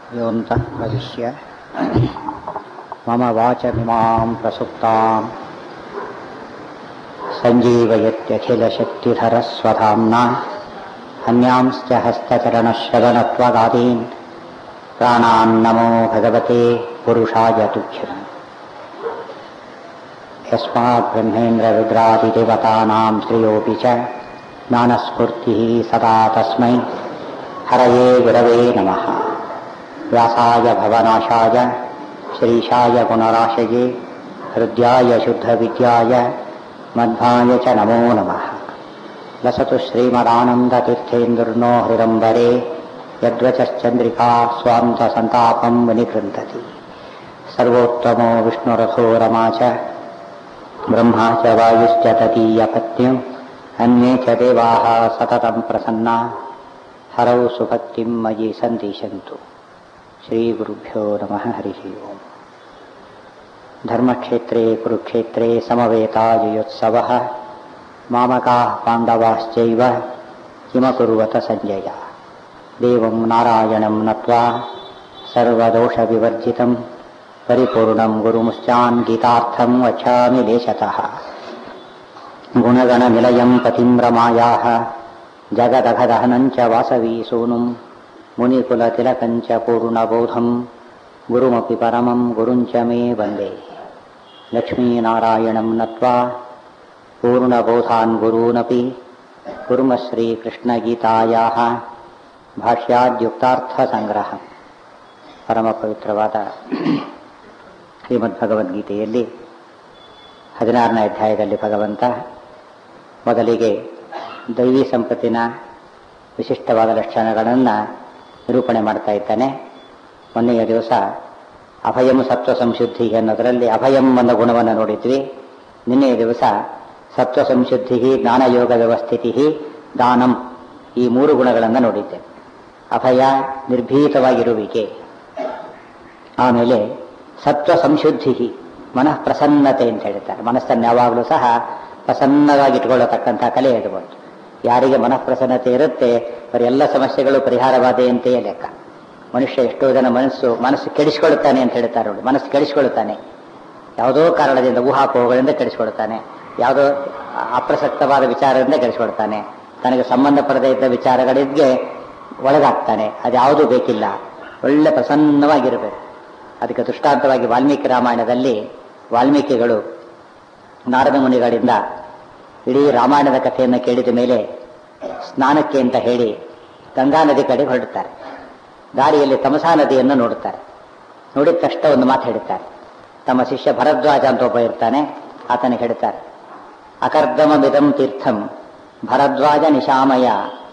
योऽन्तः प्रविश्य मम वाचमिमां प्रसुप्तां सञ्जीवयत्यखिलशक्तिधरस्वधाम्ना अन्यांश्च हस्तचरणश्रवणत्वगादीन् प्राणान्नमो भगवते पुरुषाय तुभ्यम् यस्मात् ब्रह्मेन्द्ररुद्रादिदेवतानां श्रियोऽपि च ज्ञानस्फूर्तिः सदा तस्मै हरये गुरवे नमः व्यासाय भवनाशाय श्रीशाय गुणराशये हृद्याय शुद्धविद्याय मध्वाय च नमो नमः लसतु श्रीमदानन्दतीर्थेन्दुर्नो हृदम्बरे यद्वचश्चन्द्रिका स्वान्तसन्तापं विनिकृन्तति सर्वोत्तमो विष्णुरथो रमा च ब्रह्मा च वायुश्च तदीयपत्न्यम् अन्ये च देवाः सततं प्रसन्ना हरौ सुभक्तिं मयि सन्दिशन्तु श्रीगुरुभ्यो नमः हरिः ओम् धर्मक्षेत्रे कुरुक्षेत्रे समवेतायुयोत्सवः मामकाः पाण्डवाश्चैव किमकुर्वत सञ्जय देवं नारायणं नत्वा सर्वदोषविवर्जितं परिपूर्णं गुरुमुश्चान् गीतार्थं वचामि लेशतः गुणगणनिलयं पतिं रमायाः जगदघदहनं च वासवी सूनुं मुनिकुलतिलकं च पूर्णबोधं गुरुमपि परमं गुरुं च मे वन्दे लक्ष्मीनारायणं नत्वा पूर्णबोधान् गुरूनपि कुर्म श्रीकृष्णगीतायाः ಭಾಷ್ಯಾದ್ಯುಕ್ತಾರ್ಥಸಂಗ್ರಹ ಪರಮ ಪವಿತ್ರವಾದ ಶ್ರೀಮದ್ಭಗವದ್ಗೀತೆಯಲ್ಲಿ ಹದಿನಾರನೇ ಅಧ್ಯಾಯದಲ್ಲಿ ಭಗವಂತ ಮೊದಲಿಗೆ ದೈವಿ ಸಂಪತ್ತಿನ ವಿಶಿಷ್ಟವಾದ ಲಕ್ಷಣಗಳನ್ನು ನಿರೂಪಣೆ ಮಾಡ್ತಾ ಇದ್ದಾನೆ ಮೊನ್ನೆಯ ದಿವಸ ಅಭಯಂ ಸತ್ವ ಸಂಶುದ್ಧಿ ಅನ್ನೋದರಲ್ಲಿ ಅಭಯಂ ಅನ್ನೋ ಗುಣವನ್ನು ನೋಡಿದ್ವಿ ನಿನ್ನೆಯ ದಿವಸ ಸತ್ವ ಸಂಶುದ್ಧಿ ಜ್ಞಾನಯೋಗ ವ್ಯವಸ್ಥಿತಿ ದಾನಂ ಈ ಮೂರು ಗುಣಗಳನ್ನು ನೋಡಿದ್ದೆ ಅಭಯ ನಿರ್ಭೀತವಾಗಿರುವಿಕೆ ಆಮೇಲೆ ಸತ್ವ ಸಂಶುದ್ಧಿ ಮನಃ ಪ್ರಸನ್ನತೆ ಅಂತ ಹೇಳ್ತಾರೆ ಮನಸ್ಸನ್ನು ಯಾವಾಗಲೂ ಸಹ ಪ್ರಸನ್ನವಾಗಿಟ್ಕೊಳ್ಳತಕ್ಕಂಥ ಕಲೆ ಅದು ಬಂತು ಯಾರಿಗೆ ಮನಃ ಪ್ರಸನ್ನತೆ ಇರುತ್ತೆ ಅವರ ಎಲ್ಲ ಸಮಸ್ಯೆಗಳು ಪರಿಹಾರವಾದೆಯಂತೆಯೇ ಲೆಕ್ಕ ಮನುಷ್ಯ ಎಷ್ಟೋ ಜನ ಮನಸ್ಸು ಮನಸ್ಸು ಕೆಡಿಸಿಕೊಳ್ಳುತ್ತಾನೆ ಅಂತ ಹೇಳ್ತಾರೆ ನೋಡಿ ಮನಸ್ಸು ಕೆಡಿಸಿಕೊಳ್ಳುತ್ತಾನೆ ಯಾವುದೋ ಕಾರಣದಿಂದ ಊಹಾಪೋಹಗಳಿಂದ ಕೆಡಿಸಿಕೊಳ್ತಾನೆ ಯಾವುದೋ ಅಪ್ರಸಕ್ತವಾದ ವಿಚಾರದಿಂದ ಕೆಡಿಸಿಕೊಳ್ತಾನೆ ತನಗೆ ಸಂಬಂಧಪಡದೇ ಇದ್ದ ವಿಚಾರಗಳಿಗೆ ಒಳಗಾಗ್ತಾನೆ ಅದ್ಯಾವುದೂ ಬೇಕಿಲ್ಲ ಒಳ್ಳೆ ಪ್ರಸನ್ನವಾಗಿರಬೇಕು ಅದಕ್ಕೆ ದೃಷ್ಟಾಂತವಾಗಿ ವಾಲ್ಮೀಕಿ ರಾಮಾಯಣದಲ್ಲಿ ವಾಲ್ಮೀಕಿಗಳು ನಾರದ ಮುನಿಗಳಿಂದ ಇಡೀ ರಾಮಾಯಣದ ಕಥೆಯನ್ನು ಕೇಳಿದ ಮೇಲೆ ಸ್ನಾನಕ್ಕೆ ಅಂತ ಹೇಳಿ ಗಂಗಾ ನದಿ ಕಡೆ ಹೊರಡುತ್ತಾರೆ ದಾರಿಯಲ್ಲಿ ತಮಸಾ ನದಿಯನ್ನು ನೋಡುತ್ತಾರೆ ನೋಡಿದ ತಕ್ಷಣ ಒಂದು ಮಾತು ಹೇಳುತ್ತಾರೆ ತಮ್ಮ ಶಿಷ್ಯ ಭರದ್ವಾಜ ಅಂತ ಒಬ್ಬ ಇರ್ತಾನೆ ಆತನಿಗೆ ಹೇಳ್ತಾರೆ ಅಕರ್ದಮಮಿದಂ ತೀರ್ಥಂ ಭರದ್ವಾಜ ನಿಶಾಮಯ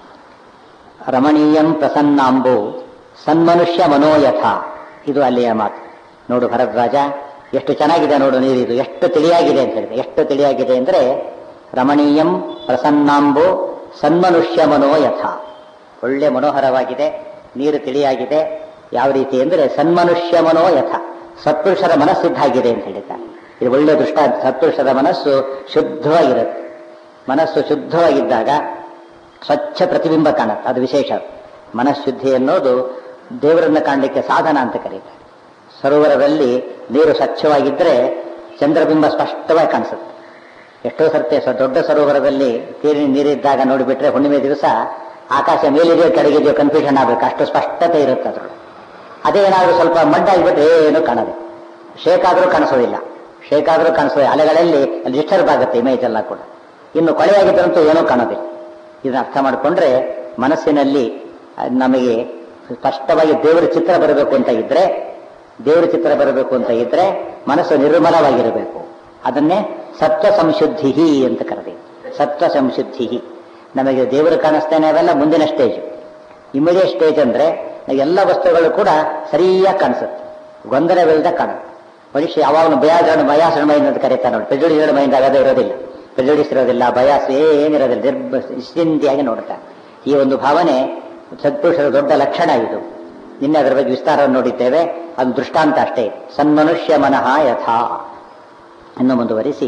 ರಮಣೀಯಂ ಪ್ರಸನ್ನಾಂಬು ಸನ್ಮನುಷ್ಯ ಮನೋಯಥ ಇದು ಅಲ್ಲಿಯ ಮಾತು ನೋಡು ಭರದ್ವಾಜ ಎಷ್ಟು ಚೆನ್ನಾಗಿದೆ ನೋಡು ನೀರಿದು ಎಷ್ಟು ತಿಳಿಯಾಗಿದೆ ಅಂತ ಹೇಳಿದೆ ಎಷ್ಟು ತಿಳಿಯಾಗಿದೆ ಅಂದ್ರೆ ರಮಣೀಯಂ ಪ್ರಸನ್ನಾಂಬು ಸನ್ಮನುಷ್ಯ ಮನೋಯಥ ಒಳ್ಳೆ ಮನೋಹರವಾಗಿದೆ ನೀರು ತಿಳಿಯಾಗಿದೆ ಯಾವ ರೀತಿ ಅಂದ್ರೆ ಸನ್ಮನುಷ್ಯ ಮನೋಯಥ ಸತ್ಪುರುಷರ ಮನಸ್ಸಿದ್ದಾಗಿದೆ ಅಂತ ಹೇಳಿದ್ದಾರೆ ಇದು ಒಳ್ಳೆ ದೃಷ್ಟ ಸತ್ಪುರುಷರ ಮನಸ್ಸು ಶುದ್ಧವಾಗಿರುತ್ತೆ ಮನಸ್ಸು ಶುದ್ಧವಾಗಿದ್ದಾಗ ಸ್ವಚ್ಛ ಪ್ರತಿಬಿಂಬ ಕಾಣುತ್ತೆ ಅದು ವಿಶೇಷ ಮನಃಶುದ್ಧಿ ಅನ್ನೋದು ದೇವರನ್ನ ಕಾಣಲಿಕ್ಕೆ ಸಾಧನ ಅಂತ ಕರೀತಾರೆ ಸರೋವರದಲ್ಲಿ ನೀರು ಸ್ವಚ್ಛವಾಗಿದ್ದರೆ ಚಂದ್ರಬಿಂಬ ಸ್ಪಷ್ಟವಾಗಿ ಕಾಣಿಸುತ್ತೆ ಎಷ್ಟೋ ಸರ್ತಿ ದೊಡ್ಡ ಸರೋವರದಲ್ಲಿ ತೀರಿನ ನೀರಿದ್ದಾಗ ನೋಡಿಬಿಟ್ರೆ ಹುಣ್ಣಿಮೆ ದಿವಸ ಆಕಾಶ ಮೇಲಿದೆಯೋ ಕೆಳಗಿದೆಯೋ ಕನ್ಫ್ಯೂಷನ್ ಆಗಬೇಕು ಅಷ್ಟು ಸ್ಪಷ್ಟತೆ ಇರುತ್ತೆ ಅದ್ರೊಳಗೆ ಅದೇ ಏನಾದರೂ ಸ್ವಲ್ಪ ಮಡ್ಡಾಗಿಬಿಟ್ರೆ ಏನು ಕಾಣದೆ ಶೇಕ್ ಆದರೂ ಕಾಣಿಸೋದಿಲ್ಲ ಶೇಕ್ ಆದರೂ ಕಾಣಿಸೋದಿಲ್ಲ ಅಲೆಗಳಲ್ಲಿ ಅಲ್ಲಿ ಡಿಸ್ಟರ್ಬ್ ಆಗುತ್ತೆ ಇಮೇಜ್ ಎಲ್ಲ ಕೂಡ ಇನ್ನು ಕೊಳೆಯಾಗಿದ್ದಂತೂ ಏನೂ ಕಾಣೋದಿಲ್ಲ ಇದನ್ನ ಅರ್ಥ ಮಾಡಿಕೊಂಡ್ರೆ ಮನಸ್ಸಿನಲ್ಲಿ ನಮಗೆ ಸ್ಪಷ್ಟವಾಗಿ ದೇವರ ಚಿತ್ರ ಬರಬೇಕು ಅಂತ ಇದ್ರೆ ದೇವರ ಚಿತ್ರ ಬರಬೇಕು ಅಂತ ಇದ್ರೆ ಮನಸ್ಸು ನಿರ್ಮಲವಾಗಿರಬೇಕು ಅದನ್ನೇ ಸತ್ವ ಸಂಶುದ್ಧಿ ಅಂತ ಕರೆದಿ ಸತ್ವ ಸಂಶುದ್ಧಿ ನಮಗೆ ದೇವರು ಕಾಣಿಸ್ತಾನೆ ಅವೆಲ್ಲ ಮುಂದಿನ ಸ್ಟೇಜ್ ಇಮಿಡಿಯೇಟ್ ಸ್ಟೇಜ್ ಅಂದ್ರೆ ಎಲ್ಲ ವಸ್ತುಗಳು ಕೂಡ ಸರಿಯಾಗಿ ಕಾಣಿಸುತ್ತೆ ಗೊಂದಲವಿಲ್ಲದ ಕಾಣುತ್ತೆ ಮನುಷ್ಯ ಯಾವಾಗಲೂ ಭಯಾಜನ ಭಯಾಸನ ಮೈಂಡ್ ಅಂತ ಕರೀತಾರೆ ನೋಡಿ ಪ್ರೆಜುಡಿಸಡ್ ಮೈಂಡ್ ಆಗದೇ ಇರೋದಿಲ್ಲ ಪ್ರೆಜುಡಿಸ್ ಇರೋದಿಲ್ಲ ಭಯಾಸ ಏನಿರೋದಿಲ್ಲ ನಿರ್ಭ ನಿಶ್ಚಿಂತೆಯಾಗಿ ನೋಡ್ತಾರೆ ಈ ಒಂದು ಭಾವನೆ ಸತ್ಪುರುಷರ ದೊಡ್ಡ ಲಕ್ಷಣ ಇದು ನಿನ್ನೆ ಅದರ ಬಗ್ಗೆ ವಿಸ್ತಾರವನ್ನು ನೋಡಿದ್ದೇವೆ ಅದು ದೃಷ್ಟಾಂತ ಅಷ್ಟೇ ಸನ್ಮನುಷ್ಯ ಮನಃ ಯಥಾ ಇನ್ನು ಮುಂದುವರಿಸಿ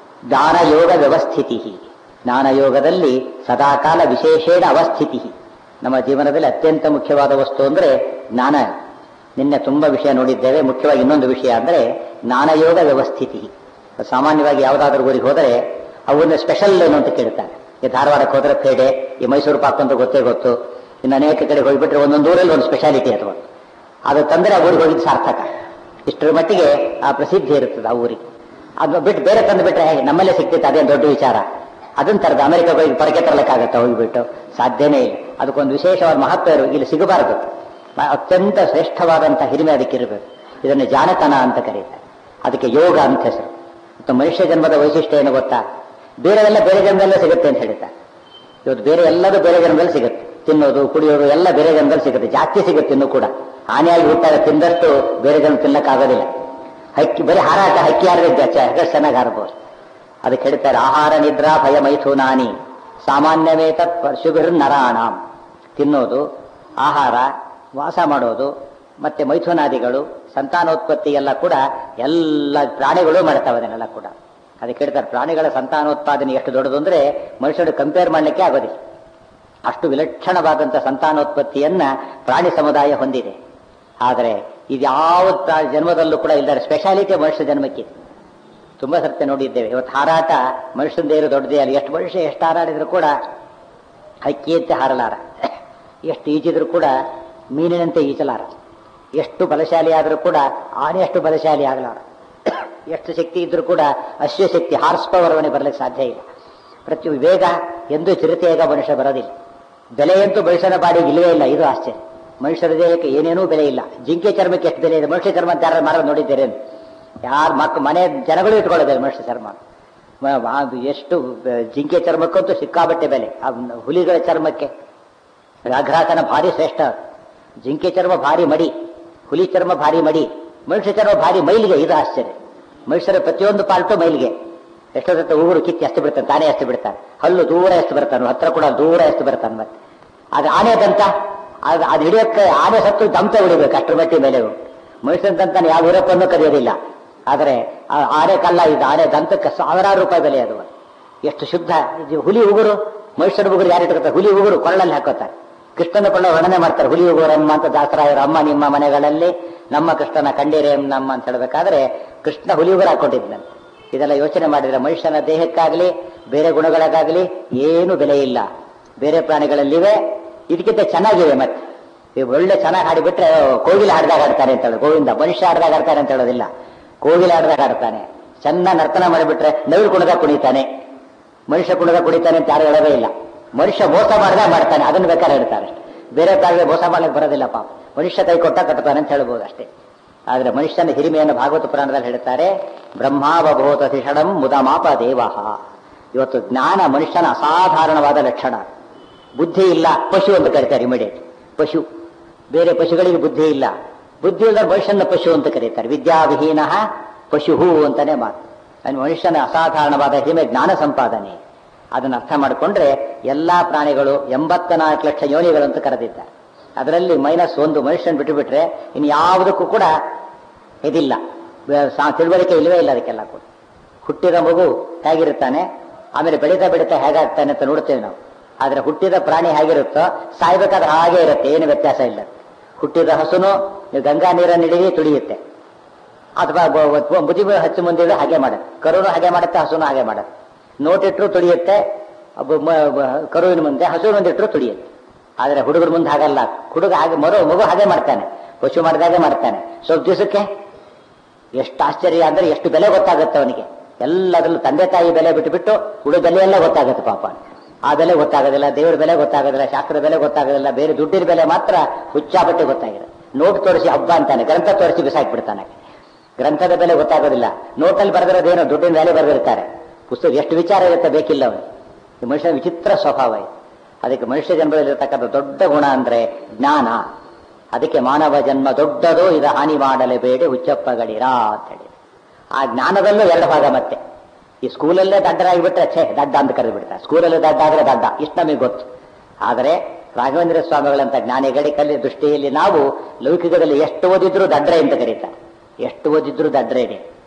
ದಾನಯೋಗ ವ್ಯವಸ್ಥಿತಿ ಜ್ಞಾನಯೋಗದಲ್ಲಿ ಸದಾಕಾಲ ವಿಶೇಷೇಣ ಅವಸ್ಥಿತಿ ನಮ್ಮ ಜೀವನದಲ್ಲಿ ಅತ್ಯಂತ ಮುಖ್ಯವಾದ ವಸ್ತು ಅಂದ್ರೆ ಜ್ಞಾನ ನಿನ್ನೆ ತುಂಬಾ ವಿಷಯ ನೋಡಿದ್ದೇವೆ ಮುಖ್ಯವಾಗಿ ಇನ್ನೊಂದು ವಿಷಯ ಅಂದ್ರೆ ಜ್ಞಾನಯೋಗ ವ್ಯವಸ್ಥಿತಿ ಸಾಮಾನ್ಯವಾಗಿ ಯಾವುದಾದ್ರೂ ಊರಿಗೆ ಹೋದರೆ ಅವನ್ನ ಸ್ಪೆಷಲ್ ಏನು ಅಂತ ಕೇಳ್ತಾರೆ ಈ ಧಾರವಾಡಕ್ಕೆ ಹೋದ್ರೆ ಪೇಡೆ ಈ ಮೈಸೂರು ಪಾಕ್ ಅಂತ ಗೊತ್ತೇ ಗೊತ್ತು ಇನ್ನು ಅನೇಕ ಕಡೆ ಹೋಗಿಬಿಟ್ರೆ ಒಂದೊಂದು ಊರಲ್ಲಿ ಒಂದು ಸ್ಪೆಷಾಲಿಟಿ ಅಥವಾ ಅದು ತಂದ್ರೆ ಆ ಊರಿಗೆ ಹೋಗಿದ್ದು ಸಾರ್ಥಕ ಇಷ್ಟರ ಮಟ್ಟಿಗೆ ಆ ಪ್ರಸಿದ್ಧಿ ಇರುತ್ತದೆ ಆ ಊರಿಗೆ ಅದು ಬಿಟ್ಟು ಬೇರೆ ತಂದು ಬಿಟ್ರೆ ಹೇಗೆ ನಮ್ಮಲ್ಲೇ ಸಿಗ್ತಿತ್ತು ಅದೇನು ದೊಡ್ಡ ವಿಚಾರ ಅದನ್ನ ತರದು ಅಮೆರಿಕ ಹೋಗಿ ಪರಕೆ ತರಲಿಕ್ಕಾಗತ್ತೆ ಹೋಗಿಬಿಟ್ಟು ಸಾಧ್ಯನೇ ಇಲ್ಲ ಅದಕ್ಕೊಂದು ವಿಶೇಷವಾದ ಮಹತ್ವ ಇರು ಇಲ್ಲಿ ಸಿಗಬಾರದು ಅತ್ಯಂತ ಶ್ರೇಷ್ಠವಾದಂತಹ ಹಿರಿಮೆ ಅದಕ್ಕೆ ಇರಬೇಕು ಇದನ್ನು ಜಾಣತನ ಅಂತ ಕರೀತಾರೆ ಅದಕ್ಕೆ ಯೋಗ ಅಂತ ಹೆಸರು ಮತ್ತು ಮನುಷ್ಯ ಜನ್ಮದ ವೈಶಿಷ್ಟ್ಯ ಏನು ಗೊತ್ತಾ ಬೇರೆವೆಲ್ಲ ಬೇರೆ ಜನ್ಮದಲ್ಲೇ ಸಿಗುತ್ತೆ ಅಂತ ಹೇಳ್ತಾರೆ ಇವತ್ತು ಬೇರೆ ಎಲ್ಲದೂ ಬೇರೆ ಜನ್ಮದಲ್ಲಿ ಸಿಗುತ್ತೆ ತಿನ್ನೋದು ಕುಡಿಯೋದು ಎಲ್ಲ ಬೇರೆ ಜನ್ಮದಲ್ಲಿ ಸಿಗುತ್ತೆ ಜಾಸ್ತಿ ಸಿಗುತ್ತೆ ಇನ್ನೂ ಕೂಡ ಹಾನಿಯಾಗಿ ಹುಟ್ಟಾಗ ತಿಂದಷ್ಟು ಬೇರೆ ಜನ ತಿನ್ನಕ್ಕಾಗೋದಿಲ್ಲ ಹಕ್ಕಿ ಬರೀ ಹಾರಾಟ ಹಕ್ಕಿ ಹಾರದಿದ್ದೆ ಚೆನ್ನಾಗಿ ಹಾರಬಹುದು ಅದಕ್ಕೆ ಹೇಳ್ತಾರೆ ಆಹಾರ ನಿದ್ರಾ ಭಯ ಮೈಥುನಾನಿ ಸಾಮಾನ್ಯವೇ ತತ್ ಪಶುಭಿರ್ ನರಾಣಾಂ ತಿನ್ನೋದು ಆಹಾರ ವಾಸ ಮಾಡೋದು ಮತ್ತೆ ಮೈಥುನಾದಿಗಳು ಸಂತಾನೋತ್ಪತ್ತಿ ಎಲ್ಲ ಕೂಡ ಎಲ್ಲ ಪ್ರಾಣಿಗಳು ಮಾಡ್ತಾವೆ ಅದನ್ನೆಲ್ಲ ಕೂಡ ಅದಕ್ಕೆ ಹೇಳ್ತಾರೆ ಪ್ರಾಣಿಗಳ ಸಂತಾನೋತ್ಪಾದನೆ ಎಷ್ಟು ದೊಡ್ಡದು ಅಂದ್ರೆ ಮನುಷ್ಯರು ಕಂಪೇರ್ ಮಾಡಲಿಕ್ಕೆ ಆಗೋದಿಲ್ಲ ಅಷ್ಟು ವಿಲಕ್ಷಣವಾದಂಥ ಸಂತಾನೋತ್ಪತ್ತಿಯನ್ನ ಪ್ರಾಣಿ ಸಮುದಾಯ ಹೊಂದಿದೆ ಆದರೆ ಇದ್ಯಾವ ಜನ್ಮದಲ್ಲೂ ಕೂಡ ಇಲ್ಲದ ಸ್ಪೆಷಾಲಿಟಿ ಮನುಷ್ಯ ಜನ್ಮಕ್ಕಿದೆ ತುಂಬಾ ಸತ್ಯ ನೋಡಿದ್ದೇವೆ ಇವತ್ತು ಹಾರಾಟ ಮನುಷ್ಯಂದೇ ಇರೋ ದೊಡ್ಡದೇ ಅಲ್ಲ ಎಷ್ಟು ಮನುಷ್ಯ ಎಷ್ಟು ಹಾರಾಡಿದ್ರು ಕೂಡ ಹಕ್ಕಿಯಂತೆ ಹಾರಲಾರ ಎಷ್ಟು ಈಜಿದ್ರು ಕೂಡ ಮೀನಿನಂತೆ ಈಜಲಾರ ಎಷ್ಟು ಬಲಶಾಲಿ ಆದರೂ ಕೂಡ ಆನೆಯಷ್ಟು ಬಲಶಾಲಿ ಆಗಲಾರ ಎಷ್ಟು ಶಕ್ತಿ ಇದ್ರೂ ಕೂಡ ಅಶ್ವಶಕ್ತಿ ಹಾರ್ಸ್ ಪವರ್ ಅವನಿಗೆ ಬರಲಿಕ್ಕೆ ಸಾಧ್ಯ ಇಲ್ಲ ಪ್ರತಿ ವೇಗ ಎಂದು ಚಿರತೆಯಾಗ ಮನುಷ್ಯ ಬರೋದಿಲ್ಲ ಬೆಲೆಯಂತೂ ಮನುಷ್ಯನ ಬಾಡಿಗೆ ಇಲ್ಲವೇ ಇಲ್ಲ ಇದು ಆಶ್ಚರ್ಯ ಮನುಷ್ಯರ ದೇಹಕ್ಕೆ ಏನೇನೂ ಬೆಲೆ ಇಲ್ಲ ಜಿಂಕೆ ಚರ್ಮಕ್ಕೆ ಎಷ್ಟು ಬೆಲೆ ಇದೆ ಮನುಷ್ಯ ಚರ್ಮ ಅಂತ ಯಾರು ಮಾಡೋದು ನೋಡಿದ್ದೇನೆ ಯಾರು ಮಕ್ಕ ಮನೆ ಜನಗಳು ಇಟ್ಕೊಳ್ಳೋದಿಲ್ಲ ಮನುಷ್ಯ ಚರ್ಮ ಮ- ಅದು ಎಷ್ಟು ಬ- ಜಿಂಕೆ ಚರ್ಮಕ್ಕಂತೂ ಸಿಕ್ಕಾಬಟ್ಟೆ ಬೆಲೆ ಆ ಹುಲಿಗಳ ಚರ್ಮಕ್ಕೆ ವ್ಯಾಘ್ರಾಸನ ಭಾರಿ ಶ್ರೇಷ್ಠ ಜಿಂಕೆ ಚರ್ಮ ಭಾರಿ ಮಡಿ ಹುಲಿ ಚರ್ಮ ಭಾರಿ ಮಡಿ ಮನುಷ್ಯ ಚರ್ಮ ಭಾರಿ ಮೈಲಿಗೆ ಇದು ಆಶ್ಚರ್ಯ ಮನುಷ್ಯರ ಪ್ರತಿಯೊಂದು ಪಾಲ್ಟು ಮೈಲಿಗೆ ಎಷ್ಟೊತ್ತ ಉಗುರು ಕಿತ್ತಿ ಎಷ್ಟು ಬಿಡ್ತಾನೆ ತಾನೇ ಎಷ್ಟು ಬಿಡ್ತಾನೆ ಹಲ್ಲು ದೂರ ಎಷ್ಟು ಬರ್ತಾನೆ ಹತ್ರ ಕೂಡ ದೂರ ಎಷ್ಟು ಬರ್ತಾನೆ ಮತ್ತೆ ಅದು ಆನೆ ದಂತ ಅದು ಅದು ಹಿಡಿಯೋಕ್ಕೆ ಆನೆ ಸತ್ತು ದಂತ ಹಿಡಿಬೇಕು ಅಷ್ಟರ ಮಟ್ಟಿ ಮೇಲೆ ಉಂಟು ಮನುಷ್ಯನ ದಂತನ ಯಾವ ಉರಪ್ಪನ್ನು ಕರೆಯೋದಿಲ್ಲ ಆದರೆ ಆ ಆನೆ ಕಲ್ಲ ಇದು ಆನೆ ದಂತಕ್ಕೆ ಸಾವಿರಾರು ರೂಪಾಯಿ ಬೆಲೆ ಅದು ಎಷ್ಟು ಶುದ್ಧ ಇದು ಹುಲಿ ಉಗುರು ಮನುಷ್ಯನ ಉಗುರು ಯಾರು ಇಟ್ಕೊತಾರೆ ಹುಲಿ ಉಗುರು ಕೊಳ್ಳಲ್ಲಿ ಹಾಕೋತಾರೆ ಕೃಷ್ಣನ ಕೊಳ್ಳ ವರ್ಣನೆ ಮಾಡ್ತಾರೆ ಹುಲಿ ಉಗುರಮ್ಮ ಅಂತ ದಾಸರಾಯರು ಅಮ್ಮ ನಿಮ್ಮ ಮನೆಗಳಲ್ಲಿ ನಮ್ಮ ಕೃಷ್ಣನ ಕಂಡೀರೆ ನಮ್ಮ ಅಂತ ಹೇಳ್ಬೇಕಾದ್ರೆ ಕೃಷ್ಣ ಹುಲಿ ಉಗುರು ಹಾಕೊಂಡಿದ್ದಂತೆ ಇದೆಲ್ಲ ಯೋಚನೆ ಮಾಡಿದ್ರೆ ಮನುಷ್ಯನ ದೇಹಕ್ಕಾಗಲಿ ಬೇರೆ ಗುಣಗಳಿಗಾಗಲಿ ಏನು ಬೆಲೆ ಇಲ್ಲ ಬೇರೆ ಪ್ರಾಣಿಗಳಲ್ಲಿವೆ ಇದಕ್ಕಿಂತ ಚೆನ್ನಾಗಿವೆ ಮತ್ತೆ ಈ ಒಳ್ಳೆ ಚೆನ್ನಾಗಿ ಹಾಡಿಬಿಟ್ರೆ ಕೋಗಿಲ ಹಾಡ್ದಾಗ ಆಡ್ತಾನೆ ಅಂತ ಹೇಳೋದು ಗೋವಿಂದ ಮನುಷ್ಯ ಹಾಡ್ದಾಗ ಆಡ್ತಾನೆ ಅಂತ ಹೇಳೋದಿಲ್ಲ ಕೋಗಿಲ ಹಾಡ್ದಾಗ ಆಡ್ತಾನೆ ಚೆನ್ನಾಗಿ ನರ್ತನ ಮಾಡಿಬಿಟ್ರೆ ನವಿಲು ಕುಣದಾಗ ಕುಣಿತಾನೆ ಮನುಷ್ಯ ಕುಣದಾಗ ಕುಣಿತಾನೆ ಅಂತ ಯಾರು ಹೇಳೋದೇ ಇಲ್ಲ ಮನುಷ್ಯ ಮೋಸ ಮಾಡ್ದಾಗ ಮಾಡ್ತಾನೆ ಅದನ್ನು ಬೇಕಾದ್ರೆ ಹೇಳ್ತಾರೆ ಬೇರೆ ಪ್ರಾಣಿಗೆ ಮೋಸ ಮಾಡ್ಲಿಕ್ಕೆ ಬರೋದಿಲ್ಲ ಪಾಪ ಮನುಷ್ಯ ಕೈ ಕೊಟ್ಟ ಕಟ್ತಾನೆ ಅಂತ ಹೇಳ್ಬೋದು ಅಷ್ಟೇ ಆದ್ರೆ ಮನುಷ್ಯನ ಹಿರಿಮೆಯನ್ನು ಭಾಗವತ ಪುರಾಣದಲ್ಲಿ ಹೇಳ್ತಾರೆ ಬ್ರಹ್ಮಾವಭೂತ ಶಿಷಣಂ ಮುದಮಾಪ ದೇವಃ ಇವತ್ತು ಜ್ಞಾನ ಮನುಷ್ಯನ ಅಸಾಧಾರಣವಾದ ಲಕ್ಷಣ ಬುದ್ಧಿ ಇಲ್ಲ ಪಶು ಅಂತ ಕರೀತಾರೆ ಇಮಿಡಿಯೇಟ್ ಪಶು ಬೇರೆ ಪಶುಗಳಿಗೆ ಬುದ್ಧಿ ಇಲ್ಲ ಬುದ್ಧಿ ಇಲ್ಲದ ಮನುಷ್ಯನ ಪಶು ಅಂತ ಕರೀತಾರೆ ವಿದ್ಯಾವಿಹೀನ ಪಶುಹು ಅಂತಾನೆ ಮಾತು ಅಲ್ಲಿ ಮನುಷ್ಯನ ಅಸಾಧಾರಣವಾದ ಹಿರಿಮೆ ಜ್ಞಾನ ಸಂಪಾದನೆ ಅದನ್ನು ಅರ್ಥ ಮಾಡಿಕೊಂಡ್ರೆ ಎಲ್ಲಾ ಪ್ರಾಣಿಗಳು ಎಂಬತ್ತ ನಾಲ್ಕು ಲಕ್ಷ ಯೋನಿಗಳು ಅಂತ ಕರೆದಿದ್ದಾರೆ ಅದರಲ್ಲಿ ಮೈನಸ್ ಒಂದು ಮನುಷ್ಯನ ಬಿಟ್ಟು ಬಿಟ್ರೆ ಇನ್ನು ಯಾವುದಕ್ಕೂ ಕೂಡ ಇದಿಲ್ಲ ಬೆ- ಸಾ- ತಿಳುವಳಿಕೆ ಇಲ್ಲವೇ ಇಲ್ಲ ಅದಕ್ಕೆಲ್ಲ ಕೂಡ ಹುಟ್ಟಿದ ಮಗು ಹೇಗಿರುತ್ತಾನೆ ಆಮೇಲೆ ಬೆಳೀತಾ ಬೆಳೀತಾ ಹೇಗಾಗ್ತಾನೆ ಅಂತ ನೋಡ್ತೇವೆ ನಾವು ಆದ್ರೆ ಹುಟ್ಟಿದ ಪ್ರಾಣಿ ಹೇಗಿರುತ್ತೋ ಸಾಯ್ಬೇಕಾದ್ರೆ ಹಾಗೆ ಇರುತ್ತೆ ಏನು ವ್ಯತ್ಯಾಸ ಇಲ್ಲ ಹುಟ್ಟಿದ ಹಸುನು ನೀವು ಗಂಗಾ ನೀರನ್ನು ಹಿಡಿದು ತುಳಿಯುತ್ತೆ ಅಥವಾ ಬ- ಬ- ಬುದ್ಧಿ ಹಚ್ಚು ಮುಂದಿದ್ರೆ ಹಾಗೆ ಮಾಡುತ್ತೆ ಕರುನು ಹಾಗೆ ಮಾಡುತ್ತೆ ಹಸುನು ಹಾಗೆ ಮಾಡುತ್ತೆ ನೋಟಿಟ್ರು ತುಳಿಯುತ್ತೆ ಒಬ್ಬ ಮ- ಬ- ಕರುವಿನ ಮುಂದೆ ಹಸು ಮುಂದಿಟ್ರು ತುಳಿಯುತ್ತೆ ಆದ್ರೆ ಹುಡುಗರ ಮುಂದೆ ಹಾಗಲ್ಲ ಹುಡುಗ ಹಾಗೆ ಮರು ಮಗು ಹಾಗೆ ಮಾಡ್ತಾನೆ ಪಶು ಮಾಡಿದಾಗೆ ಮಾಡ್ತಾನೆ ಸ್ವಲ್ಪ ದಿವಸಕ್ಕೆ ಎಷ್ಟು ಆಶ್ಚರ್ಯ ಅಂದ್ರೆ ಎಷ್ಟು ಬೆಲೆ ಗೊತ್ತಾಗುತ್ತೆ ಅವನಿಗೆ ಎಲ್ಲದರಲ್ಲೂ ತಂದೆ ತಾಯಿ ಬೆಲೆ ಬಿಟ್ಟು ಬಿಟ್ಟು ಹುಡುಗ ಬೆಲೆ ಎಲ್ಲ ಗೊತ್ತಾಗುತ್ತೆ ಪಾಪ ಆ ಬೆಲೆ ಗೊತ್ತಾಗೋದಿಲ್ಲ ದೇವರ ಬೆಲೆ ಗೊತ್ತಾಗೋದಿಲ್ಲ ಶಾಸ್ತ್ರ ಬೆಲೆ ಗೊತ್ತಾಗೋದಿಲ್ಲ ಬೇರೆ ದುಡ್ಡಿನ ಬೆಲೆ ಮಾತ್ರ ಹುಚ್ಚಾಬಟ್ಟೆ ಗೊತ್ತಾಗಿರುತ್ತೆ ನೋಟ್ ತೋರಿಸಿ ಹಬ್ಬ ಅಂತಾನೆ ಗ್ರಂಥ ತೋರಿಸಿ ಬಿಸಾಕ್ಬಿಡ್ತಾನೆ ಗ್ರಂಥದ ಬೆಲೆ ಗೊತ್ತಾಗೋದಿಲ್ಲ ನೋಟಲ್ಲಿ ಬರೆದಿರೋದೇನೋ ದುಡ್ಡಿನ ಬೆಲೆ ಬರೆದಿರ್ತಾರೆ ಪುಸ್ತಕ ಎಷ್ಟು ವಿಚಾರ ಇರುತ್ತೆ ಬೇಕಿಲ್ಲ ಅವನಿಗೆ ಈ ಮನುಷ್ಯನ ವಿಚಿತ್ರ ಸ್ವಭಾವ ಇದೆ ಅದಕ್ಕೆ ಮನುಷ್ಯ ಜನ್ಮದಲ್ಲಿರ್ತಕ್ಕಂಥ ದೊಡ್ಡ ಗುಣ ಅಂದ್ರೆ ಜ್ಞಾನ ಅದಕ್ಕೆ ಮಾನವ ಜನ್ಮ ದೊಡ್ಡದು ಇದ ಹಾನಿ ಮಾಡಲೇಬೇಡಿ ಹುಚ್ಚಪ್ಪಗಳಿರ ಅಂತ ಹೇಳಿ ಆ ಜ್ಞಾನದಲ್ಲೂ ಎರಡು ಭಾಗ ಮತ್ತೆ ಈ ಸ್ಕೂಲಲ್ಲೇ ದಡ್ಡರಾಗಿಬಿಟ್ರೆ ಛೇ ದಡ್ಡ ಅಂತ ಕರೆದು ಬಿಡ್ತಾರೆ ಸ್ಕೂಲಲ್ಲೇ ದಡ್ಡ ಆದ್ರೆ ದಡ್ಡ ಇಷ್ಟು ನಮಗೆ ಗೊತ್ತು ಆದರೆ ರಾಘವೇಂದ್ರ ಸ್ವಾಮಿಗಳಂತ ಜ್ಞಾನಿಗಳಿ ಕಲಿ ದೃಷ್ಟಿಯಲ್ಲಿ ನಾವು ಲೌಕಿಕದಲ್ಲಿ ಎಷ್ಟು ಓದಿದ್ರು ದಡ್ರೆ ಅಂತ ಕರೀತಾರೆ ಎಷ್ಟು ಓದಿದ್ರು ದಡ್ರೇನೆ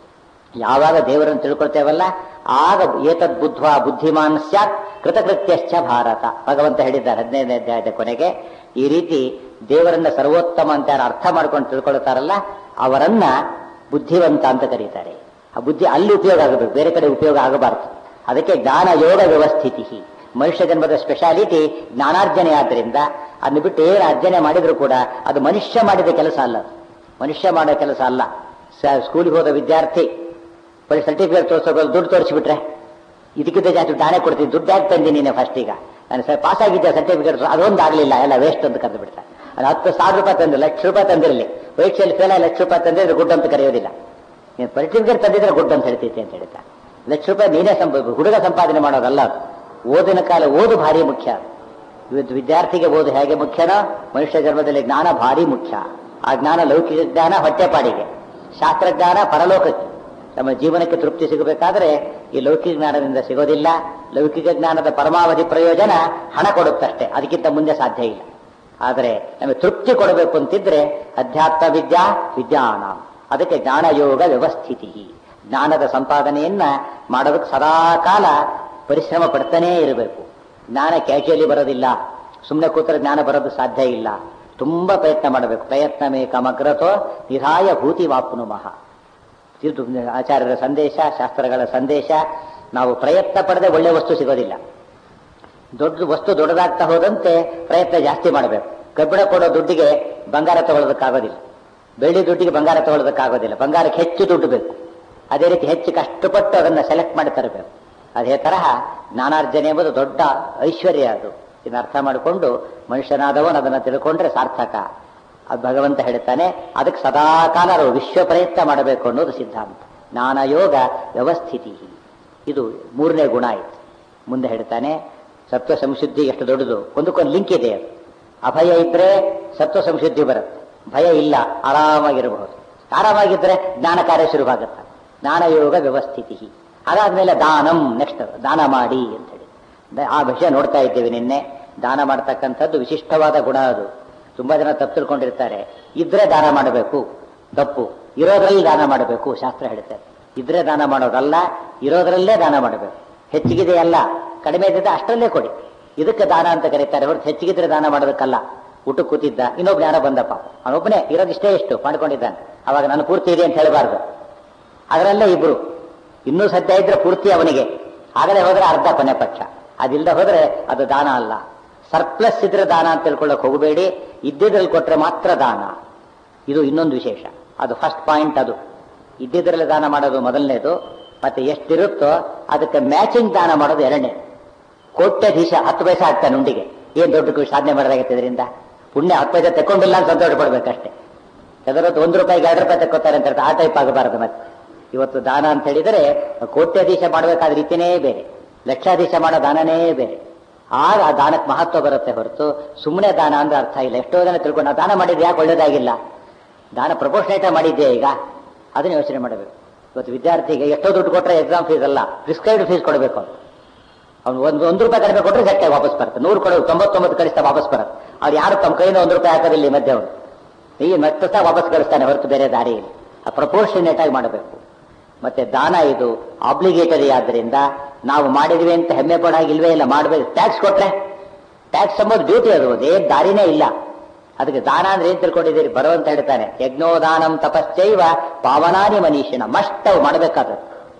ಯಾವಾಗ ದೇವರನ್ನು ತಿಳ್ಕೊಳ್ತೇವಲ್ಲ ಆಗ ಏತದ್ ಬುದ್ಧ್ವ ಬುದ್ಧಿಮಾನ್ ಸ್ಯಾತ್ ಕೃತಕೃತ್ಯಶ್ಚ ಭಾರತ ಭಗವಂತ ಹೇಳಿದ್ದಾರೆ ಹದಿನೈದನೇ ಅಧ್ಯಾಯದ ಕೊನೆಗೆ ಈ ರೀತಿ ದೇವರನ್ನ ಸರ್ವೋತ್ತಮ ಅಂತ ಯಾರು ಅರ್ಥ ಮಾಡ್ಕೊಂಡು ತಿಳ್ಕೊಳ್ತಾರಲ್ಲ ಅವರನ್ನ ಬುದ್ಧಿವಂತ ಅಂತ ಕರೀತಾರೆ ಆ ಬುದ್ಧಿ ಅಲ್ಲಿ ಉಪಯೋಗ ಆಗಬೇಕು ಬೇರೆ ಕಡೆ ಉಪಯೋಗ ಆಗಬಾರದು ಅದಕ್ಕೆ ಜ್ಞಾನ ಯೋಗ ವ್ಯವಸ್ಥಿತಿ ಮನುಷ್ಯ ಜನ್ಮದ ಸ್ಪೆಷಾಲಿಟಿ ಜ್ಞಾನಾರ್ಜನೆ ಆದ್ದರಿಂದ ಅದನ್ನು ಬಿಟ್ಟು ಏನು ಅರ್ಜನೆ ಮಾಡಿದ್ರು ಕೂಡ ಅದು ಮನುಷ್ಯ ಮಾಡಿದ ಕೆಲಸ ಅಲ್ಲ ಅದು. ಮನುಷ್ಯ ಮಾಡೋ ಕೆಲಸ ಅಲ್ಲ ಸ್ಕೂಲಿಗೆ ಹೋದ ವಿದ್ಯಾರ್ಥಿ ಬರೀ ಸರ್ಟಿಫಿಕೇಟ್ ತೋರಿಸೋದು ದುಡ್ಡು ತೋರಿಸ್ಬಿಟ್ರೆ ಇದಕ್ಕಿಂತ ಜಾಸ್ತಿ ದಾಣೆ ಕೊಡ್ತೀನಿ ದುಡ್ಡು ಯಾಕೆ ತಂದಿ ನೀನೆ ಫಸ್ಟ್ ಈಗ ನಾನು ಸರ್ ಪಾಸ್ ಆಗಿದ್ದೆ ಸರ್ಟಿಫಿಕೇಟ್ ಅದೊಂದು ಆಗಲಿಲ್ಲ ಎಲ್ಲ ವೇಸ್ಟ್ ಅಂತ ಕರೆದು ಬಿಡ್ತಾರೆ ಅದು ಹತ್ತು ಸಾವಿರ ರೂಪಾಯಿ ತಂದ್ರೆ ಲಕ್ಷ ರೂಪಾಯಿ ತಂದಿರಲಿ ಪರೀಕ್ಷೆಯಲ್ಲಿ ಫೇಲ್ ಲಕ್ಷ ರೂಪಾಯಿ ತಂದಿದ್ರೆ ಗುಡ್ ಅಂತ ಕರೆಯೋದಿಲ್ಲ ನೀನು ಸರ್ಟಿಫಿಕೇಟ್ ತಂದಿದ್ರೆ ಗುಡ್ ಅಂತ ಹೇಳ್ತೈತೆ ಅಂತ ಹೇಳ್ತಾರೆ ಲಕ್ಷ ರೂಪಾಯಿ ನೀನೇ ಸಂಪ ಹುಡುಗ ಸಂಪಾದನೆ ಮಾಡೋದಲ್ಲ ಅದು. ಓದಿನ ಕಾಲ ಓದು ಭಾರಿ ಮುಖ್ಯ ಇವತ್ತು ವಿದ್ಯಾರ್ಥಿಗೆ ಓದು ಹೇಗೆ ಮುಖ್ಯನೋ ಮನುಷ್ಯ ಜನ್ಮದಲ್ಲಿ ಜ್ಞಾನ ಭಾರಿ ಮುಖ್ಯ ಆ ಜ್ಞಾನ ಲೌಕಿಕ ಜ್ಞಾನ ಹೊಟ್ಟೆಪಾಡಿಗೆ ಶಾಸ್ತ್ರಜ್ಞಾನ ಪರಲೋಕಕ್ಕೆ ನಮ್ಮ ಜೀವನಕ್ಕೆ ತೃಪ್ತಿ ಸಿಗಬೇಕಾದ್ರೆ ಈ ಲೌಕಿಕ ಜ್ಞಾನದಿಂದ ಸಿಗೋದಿಲ್ಲ ಲೌಕಿಕ ಜ್ಞಾನದ ಪರಮಾವಧಿ ಪ್ರಯೋಜನ ಹಣ ಕೊಡುತ್ತಷ್ಟೇ ಅದಕ್ಕಿಂತ ಮುಂದೆ ಸಾಧ್ಯ ಇಲ್ಲ ಆದರೆ ನಮಗೆ ತೃಪ್ತಿ ಕೊಡಬೇಕು ಅಂತಿದ್ರೆ ಅಧ್ಯಾತ್ಮ ವಿದ್ಯಾ ವಿಜ್ಞಾನ ಅದಕ್ಕೆ ಜ್ಞಾನ ಯೋಗ ವ್ಯವಸ್ಥಿತಿ ಜ್ಞಾನದ ಸಂಪಾದನೆಯನ್ನ ಮಾಡೋದಕ್ಕೆ ಸದಾ ಕಾಲ ಪರಿಶ್ರಮ ಪಡ್ತಾನೇ ಇರಬೇಕು ಜ್ಞಾನ ಕ್ಯಾಶುಯಲಿ ಬರೋದಿಲ್ಲ ಸುಮ್ಮನೆ ಕೂತ್ರೆ ಜ್ಞಾನ ಬರೋದು ಸಾಧ್ಯ ಇಲ್ಲ ತುಂಬಾ ಪ್ರಯತ್ನ ಮಾಡಬೇಕು ಪ್ರಯತ್ನ ಮೇ ಕಮಗ್ರತೋ ನಿಧಾಯ ಭೂತಿ ವಾಪ್ನುಮಃ ಇದು ಆಚಾರ್ಯರ ಸಂದೇಶ ಶಾಸ್ತ್ರಗಳ ಸಂದೇಶ ನಾವು ಪ್ರಯತ್ನ ಪಡದೆ ಒಳ್ಳೆ ವಸ್ತು ಸಿಗೋದಿಲ್ಲ ದೊಡ್ಡ ವಸ್ತು ದೊಡ್ಡದಾಗ್ತಾ ಹೋದಂತೆ ಪ್ರಯತ್ನ ಜಾಸ್ತಿ ಮಾಡಬೇಕು ಕಬ್ಬಿಣ ಕೊಡೋ ದುಡ್ಡಿಗೆ ಬಂಗಾರ ತಗೊಳ್ಳೋದಕ್ಕಾಗೋದಿಲ್ಲ ಬೆಳ್ಳಿ ದುಡ್ಡಿಗೆ ಬಂಗಾರ ತಗೊಳ್ಳೋದಕ್ಕಾಗೋದಿಲ್ಲ ಬಂಗಾರಕ್ಕೆ ಹೆಚ್ಚು ದುಡ್ಡು ಬೇಕು ಅದೇ ರೀತಿ ಹೆಚ್ಚು ಕಷ್ಟಪಟ್ಟು ಅದನ್ನ ಸೆಲೆಕ್ಟ್ ಮಾಡಿ ತರಬೇಕು ಅದೇ ತರಹ ಜ್ಞಾನಾರ್ಜನೆ ಎಂಬುದು ದೊಡ್ಡ ಐಶ್ವರ್ಯ ಅದು ಇದನ್ನ ಅರ್ಥ ಮಾಡಿಕೊಂಡು ಮನುಷ್ಯನಾದವನು ಅದನ್ನು ತಿಳ್ಕೊಂಡ್ರೆ ಸಾರ್ಥಕ ಅದು ಭಗವಂತ ಹೇಳ್ತಾನೆ ಅದಕ್ಕೆ ಸದಾ ಕಾಲ ನಾವು ವಿಶ್ವ ಪ್ರಯತ್ನ ಮಾಡಬೇಕು ಅನ್ನೋದು ಸಿದ್ಧಾಂತ ಜ್ಞಾನ ಯೋಗ ವ್ಯವಸ್ಥಿತಿ ಇದು ಮೂರನೇ ಗುಣ ಆಯ್ತು ಮುಂದೆ ಹೇಳ್ತಾನೆ ಸತ್ವ ಸಂಶುದ್ಧಿ ಎಷ್ಟು ದೊಡ್ಡದು ಒಂದಕ್ಕೊಂದು ಲಿಂಕ್ ಇದೆ ಅದು ಅಭಯ ಇದ್ರೆ ಸತ್ವ ಸಂಶುದ್ಧಿ ಬರುತ್ತೆ ಭಯ ಇಲ್ಲ ಆರಾಮಾಗಿರಬಹುದು ಆರಾಮಾಗಿದ್ರೆ ಜ್ಞಾನ ಕಾರ್ಯ ಶುರುವಾಗುತ್ತೆ ಜ್ಞಾನ ಯೋಗ ವ್ಯವಸ್ಥಿತಿ ಅದಾದ್ಮೇಲೆ ದಾನಂ ನೆಕ್ಸ್ಟ್ ದಾನ ಮಾಡಿ ಅಂತ ಹೇಳಿ ದ- ಆ ವಿಷಯ ನೋಡ್ತಾ ಇದ್ದೇವೆ ನಿನ್ನೆ ದಾನ ಮಾಡ್ತಕ್ಕಂಥದ್ದು ವಿಶಿಷ್ಟವಾದ ಗುಣ ಅದು ತುಂಬಾ ಜನ ತಪ್ಪು ತಿಳ್ಕೊಂಡಿರ್ತಾರೆ ಇದ್ರೆ ದಾನ ಮಾಡಬೇಕು ತಪ್ಪು ಇರೋದ್ರಲ್ಲಿ ದಾನ ಮಾಡಬೇಕು ಶಾಸ್ತ್ರ ಹೇಳ್ತಾರೆ ಇದ್ರೆ ದಾನ ಮಾಡೋದಲ್ಲ ಇರೋದ್ರಲ್ಲೇ ದಾನ ಮಾಡಬೇಕು ಹೆಚ್ಚಿಗಿದೆ ಅಲ್ಲ ಕಡಿಮೆ ಇದ್ದಿದ್ದ ಅಷ್ಟರಲ್ಲೇ ಕೊಡಿ ಇದಕ್ಕೆ ದಾನ ಅಂತ ಕರೀತಾರೆ ಹೊರತು ಹೆಚ್ಚಿಗಿದ್ರೆ ದಾನ ಮಾಡೋದಕ್ಕಲ್ಲ ಊಟ ಕೂತಿದ್ದ ಇನ್ನೊಬ್ಬ ಜ್ಞಾನ ಬಂದಪ್ಪ ಅವನೊಬ್ಬನೇ ಇರೋದಿಷ್ಟೇ ಎಷ್ಟು ಮಾಡ್ಕೊಂಡಿದ್ದಾನೆ ಅವಾಗ ನಾನು ಪೂರ್ತಿ ಇದೆ ಅಂತ ಹೇಳಬಾರ್ದು ಅದರಲ್ಲೇ ಇಬ್ರು ಇನ್ನೂ ಸದ್ಯ ಇದ್ರೆ ಪೂರ್ತಿ ಅವನಿಗೆ ಆಗಲೇ ಹೋದ್ರೆ ಅರ್ಧ ಕೊನೆ ಪಕ್ಷ ಅದಿಲ್ಲದೆ ಹೋದ್ರೆ ಅದು ದಾನ ಅಲ್ಲ ಸರ್ಪ್ಲಸ್ ಇದ್ರೆ ದಾನ ಅಂತ ತಿಳ್ಕೊಳ್ಳಕ್ ಹೋಗಬೇಡಿ ಇದ್ದಿದ್ರಲ್ಲಿ ಕೊಟ್ರೆ ಮಾತ್ರ ದಾನ ಇದು ಇನ್ನೊಂದು ವಿಶೇಷ ಅದು ಫಸ್ಟ್ ಪಾಯಿಂಟ್ ಅದು ಇದ್ದಿದ್ರಲ್ಲಿ ದಾನ ಮಾಡೋದು ಮೊದಲನೇದು ಮತ್ತೆ ಎಷ್ಟಿರುತ್ತೋ ಅದಕ್ಕೆ ಮ್ಯಾಚಿಂಗ್ ದಾನ ಮಾಡೋದು ಎರಡನೇ ಕೋಟ್ಯಾಧೀಶ ಹತ್ತು ಪೈಸೆ ಹಾಕ್ತಾನೆ ಉಂಡಿಗೆ ಏನ್ ದೊಡ್ಡ ಖುಷಿ ಸಾಧನೆ ಮಾಡೋದಾಗತ್ತೆ ಇದರಿಂದ ಪುಣ್ಯ ಹತ್ತು ಪೈಸೆ ತಗೊಂಡಿಲ್ಲ ಅಂತ ಸಂತೋಷ ಪಡ್ಬೇಕಷ್ಟೇ ಅದರದ್ದು ಒಂದು ರೂಪಾಯಿಗೆ ಎರಡು ರೂಪಾಯಿ ತಕ್ಕೋತಾರೆ ಅಂತ ಹೇಳ್ತಾರೆ, ಆ ಟೈಪ್ ಆಗಬಾರದು ಮತ್ತೆ ಇವತ್ತು ದಾನ ಅಂತ ಹೇಳಿದರೆ ಕೋಟ್ಯಾಧೀಶ ಮಾಡಬೇಕಾದ ರೀತಿನೇ ಬೇರೆ ಲಕ್ಷಾಧೀಶ ಮಾಡೋ ದಾನನೇ ಬೇರೆ ಆಗ ಆ ದಾನಕ್ಕೆ ಮಹತ್ವ ಬರುತ್ತೆ ಹೊರತು ಸುಮ್ಮನೆ ದಾನ ಅಂದ್ರೆ ಅರ್ಥ ಇಲ್ಲ ಎಷ್ಟೋ ಜನ ತಿಳ್ಕೊಂಡು ಆ ದಾನ ಮಾಡಿದ್ರೆ ಯಾಕೆ ಒಳ್ಳೇದಾಗಿಲ್ಲ ದಾನ ಪ್ರಪೋರ್ಷನೇಟ ಮಾಡಿದ್ದೆ ಈಗ ಅದನ್ನ ಯೋಚನೆ ಮಾಡಬೇಕು ಇವತ್ತು ವಿದ್ಯಾರ್ಥಿಗೆ ಎಷ್ಟೋ ದುಡ್ಡು ಕೊಟ್ಟರೆ ಎಕ್ಸಾಮ್ ಫೀಸ್ ಅಲ್ಲ ಪ್ರಿಸ್ಕ್ರೈಬ್ಡ್ ಫೀಸ್ ಕೊಡಬೇಕು ಅವ್ನು ಅವ್ನು ಒಂದು ಒಂದು ರೂಪಾಯಿ ಕಡಿಮೆ ಕೊಟ್ಟರೆ ಸೆಟ್ಟಾಗಿ ವಾಪಸ್ ಬರುತ್ತೆ ನೂರು ಕೊಡೋ ತೊಂಬತ್ತೊಂಬತ್ತು ಕಳಿಸ್ತಾ ವಾಪಸ್ ಬರುತ್ತೆ ಅವ್ರು ಯಾರು ತಮ್ಮ ಕೈಯಿಂದ ಒಂದು ರೂಪಾಯಿ ಹಾಕೋದಿಲ್ಲ ಈ ಮಧ್ಯೆ ಅವನು ಈ ಮತ್ತೆ ವಾಪಸ್ ಕಳಿಸ್ತಾನೆ ಹೊರತು ಬೇರೆ ದಾರಿ ಇಲ್ಲ ಆ ಪ್ರಪೋರ್ಷನೇಟ್ ಆಗಿ ಮಾಡಬೇಕು ಮತ್ತೆ ದಾನ ಇದು ಆಬ್ಲಿಗೇಟರಿ ಆದ್ರಿಂದ ನಾವು ಮಾಡಿದ್ವಿ ಅಂತ ಹೆಮ್ಮೆ ಪಡಾಗಿಲ್ವೇ ಇಲ್ಲ ಮಾಡಬೇಕು ಟ್ಯಾಕ್ಸ್ ಕೊಟ್ರೆ ಟ್ಯಾಕ್ಸ್ ಎಂಬುದು ಡ್ಯೂಟಿ ಅದು ಅದೇನ್ ದಾರಿನೇ ಇಲ್ಲ ಅದಕ್ಕೆ ದಾನ ಅಂದ್ರೆ ಏನ್ ತಿಳ್ಕೊಂಡಿದ್ದೀರಿ ಬರುವಂತ ಹೇಳ್ತಾನೆ ಯಜ್ಞೋದಾನಂ ತಪಶ್ಚೈವ ಪಾವನಾನಿ ಮನೀಷಿನ ಮಸ್ಟ್ ಅವು ಮಾಡಬೇಕಾದ್ರೆ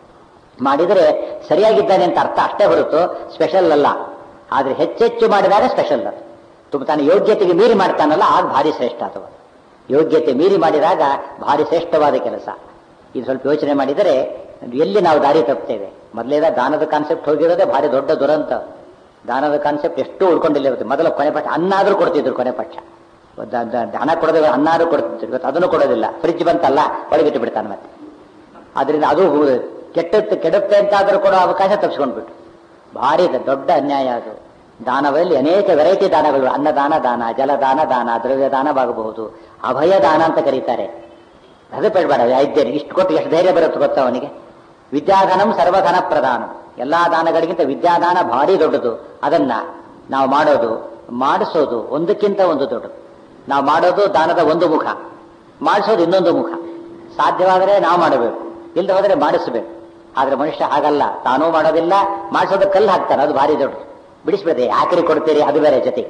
ಮಾಡಿದರೆ ಸರಿಯಾಗಿದ್ದಾನೆ ಅಂತ ಅರ್ಥ ಅಷ್ಟೇ ಹೊರತು ಸ್ಪೆಷಲ್ ಅಲ್ಲ ಆದ್ರೆ ಹೆಚ್ಚೆಚ್ಚು ಮಾಡಿದಾಗ ಸ್ಪೆಷಲ್ ಅದು ತುಂಬ ತಾನು ಯೋಗ್ಯತೆಗೆ ಮೀರಿ ಮಾಡ್ತಾನಲ್ಲ ಆಗ ಭಾರಿ ಶ್ರೇಷ್ಠ ಅಥವಾ ಯೋಗ್ಯತೆ ಮೀರಿ ಮಾಡಿದಾಗ ಭಾರಿ ಶ್ರೇಷ್ಠವಾದ ಕೆಲಸ ಇದು ಸ್ವಲ್ಪ ಯೋಚನೆ ಮಾಡಿದರೆ ಎಲ್ಲಿ ನಾವು ದಾರಿ ತಪ್ಪುತ್ತೇವೆ ಮೊದಲೇದ ದಾನದ ಕಾನ್ಸೆಪ್ಟ್ ಹೋಗಿರೋದೇ ಭಾರಿ ದೊಡ್ಡ ದುರಂತ ದಾನದ ಕಾನ್ಸೆಪ್ಟ್ ಎಷ್ಟು ಉಳ್ಕೊಂಡಿಲ್ಲ ಇವತ್ತು ಮೊದಲು ಕೊನೆ ಪಕ್ಷ ಅನ್ನಾದ್ರೂ ಕೊಡ್ತಿದ್ರು ಕೊನೆ ಪಕ್ಷ ದ- ದ- ಹಣ ಕೊಡದೆ ಅನ್ನಾದ್ರೂ ಕೊಡ್ತಿದ್ರು ಇವತ್ತು ಅದನ್ನು ಕೊಡೋದಿಲ್ಲ ಫ್ರಿಜ್ ಬಂತಲ್ಲ ಒಳಗಿಟ್ಟು ಬಿಡ್ತಾನೆ ಮತ್ತೆ ಅದರಿಂದ ಅದು ಕೆಟ್ಟದ್ದು ಕೆಡುತ್ತೆ ಅಂತಾದ್ರೂ ಕೊಡೋ ಅವಕಾಶ ತಪ್ಪಿಸ್ಕೊಂಡ್ಬಿಟ್ಟು ಭಾರಿ ದ- ದೊಡ್ಡ ಅನ್ಯಾಯ ಅದು ದಾನದಲ್ಲಿ ಅನೇಕ ವೆರೈಟಿ ದಾನಗಳು ಅನ್ನದಾನ ದಾನ ಜಲದಾನ ದಾನ ದ್ರವ್ಯ ದಾನವಾಗಬಹುದು ಅಭಯ ದಾನ ಅಂತ ಕರೀತಾರೆ ಅದು ಬೇಡಬೇಡ ಇದ್ದೇನೆ ಇಷ್ಟು ಕೊಟ್ಟು ಎಷ್ಟು ಧೈರ್ಯ ಬರುತ್ತೆ ಗೊತ್ತಾ ಅವನಿಗೆ ವಿದ್ಯಾದಾನಂ ಸರ್ವಧನ ಪ್ರಧಾನ ಎಲ್ಲಾ ದಾನಗಳಿಗಿಂತ ವಿದ್ಯಾದಾನ ಭಾರಿ ದೊಡ್ಡದು ಅದನ್ನ ನಾವು ಮಾಡೋದು ಮಾಡಿಸೋದು ಒಂದಕ್ಕಿಂತ ಒಂದು ದೊಡ್ಡದು ನಾವು ಮಾಡೋದು ದಾನದ ಒಂದು ಮುಖ ಮಾಡಿಸೋದು ಇನ್ನೊಂದು ಮುಖ ಸಾಧ್ಯವಾದರೆ ನಾವು ಮಾಡಬೇಕು ಇಲ್ಲದೆ ಹೋದ್ರೆ ಮಾಡಿಸ್ಬೇಕು ಆದ್ರೆ ಮನುಷ್ಯ ಹಾಗಲ್ಲ ತಾನೂ ಮಾಡೋದಿಲ್ಲ ಮಾಡಿಸೋದು ಕಲ್ಲು ಹಾಕ್ತಾನೆ ಅದು ಭಾರಿ ದೊಡ್ಡ ಬಿಡಿಸ್ಬೇಡಿ ಯಾಕ್ರಿ ಕೊಡ್ತೀರಿ ಅದು ಬೇರೆ ಜೊತೆ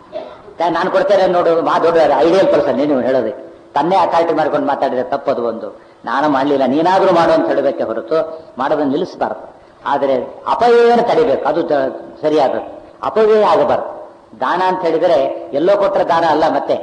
ನಾನು ಕೊಡ್ತೇನೆ ನೋಡು ಮಾ ದೊಡ್ಡ ಐಡಿಯಲ್ ಪರ್ಸನ್ ನೀವು ಹೇಳೋದು ತನ್ನೇ ಅಥಾರಿಟಿ ಮಾಡ್ಕೊಂಡು ಮಾತಾಡಿದ್ರೆ ತಪ್ಪದು ಒಂದು ನಾನು ಮಾಡಲಿಲ್ಲ ನೀನಾದ್ರೂ ಮಾಡು ಅಂತ ಹೇಳಬೇಕೆ ಹೊರತು ಮಾಡೋದನ್ನು ನಿಲ್ಲಿಸಬಾರ್ದು ಆದರೆ ಅಪವ್ಯಯನ ತಡಿಬೇಕು ಅದು ದ- ಸರಿಯಾದದ್ದು ಅಪವ್ಯಯ ಆಗಬಾರ್ದು ದಾನ ಅಂತ ಹೇಳಿದರೆ ಎಲ್ಲೋ ಕೊಟ್ಟರೆ ದಾನ ಅಲ್ಲ ಮತ್ತೆ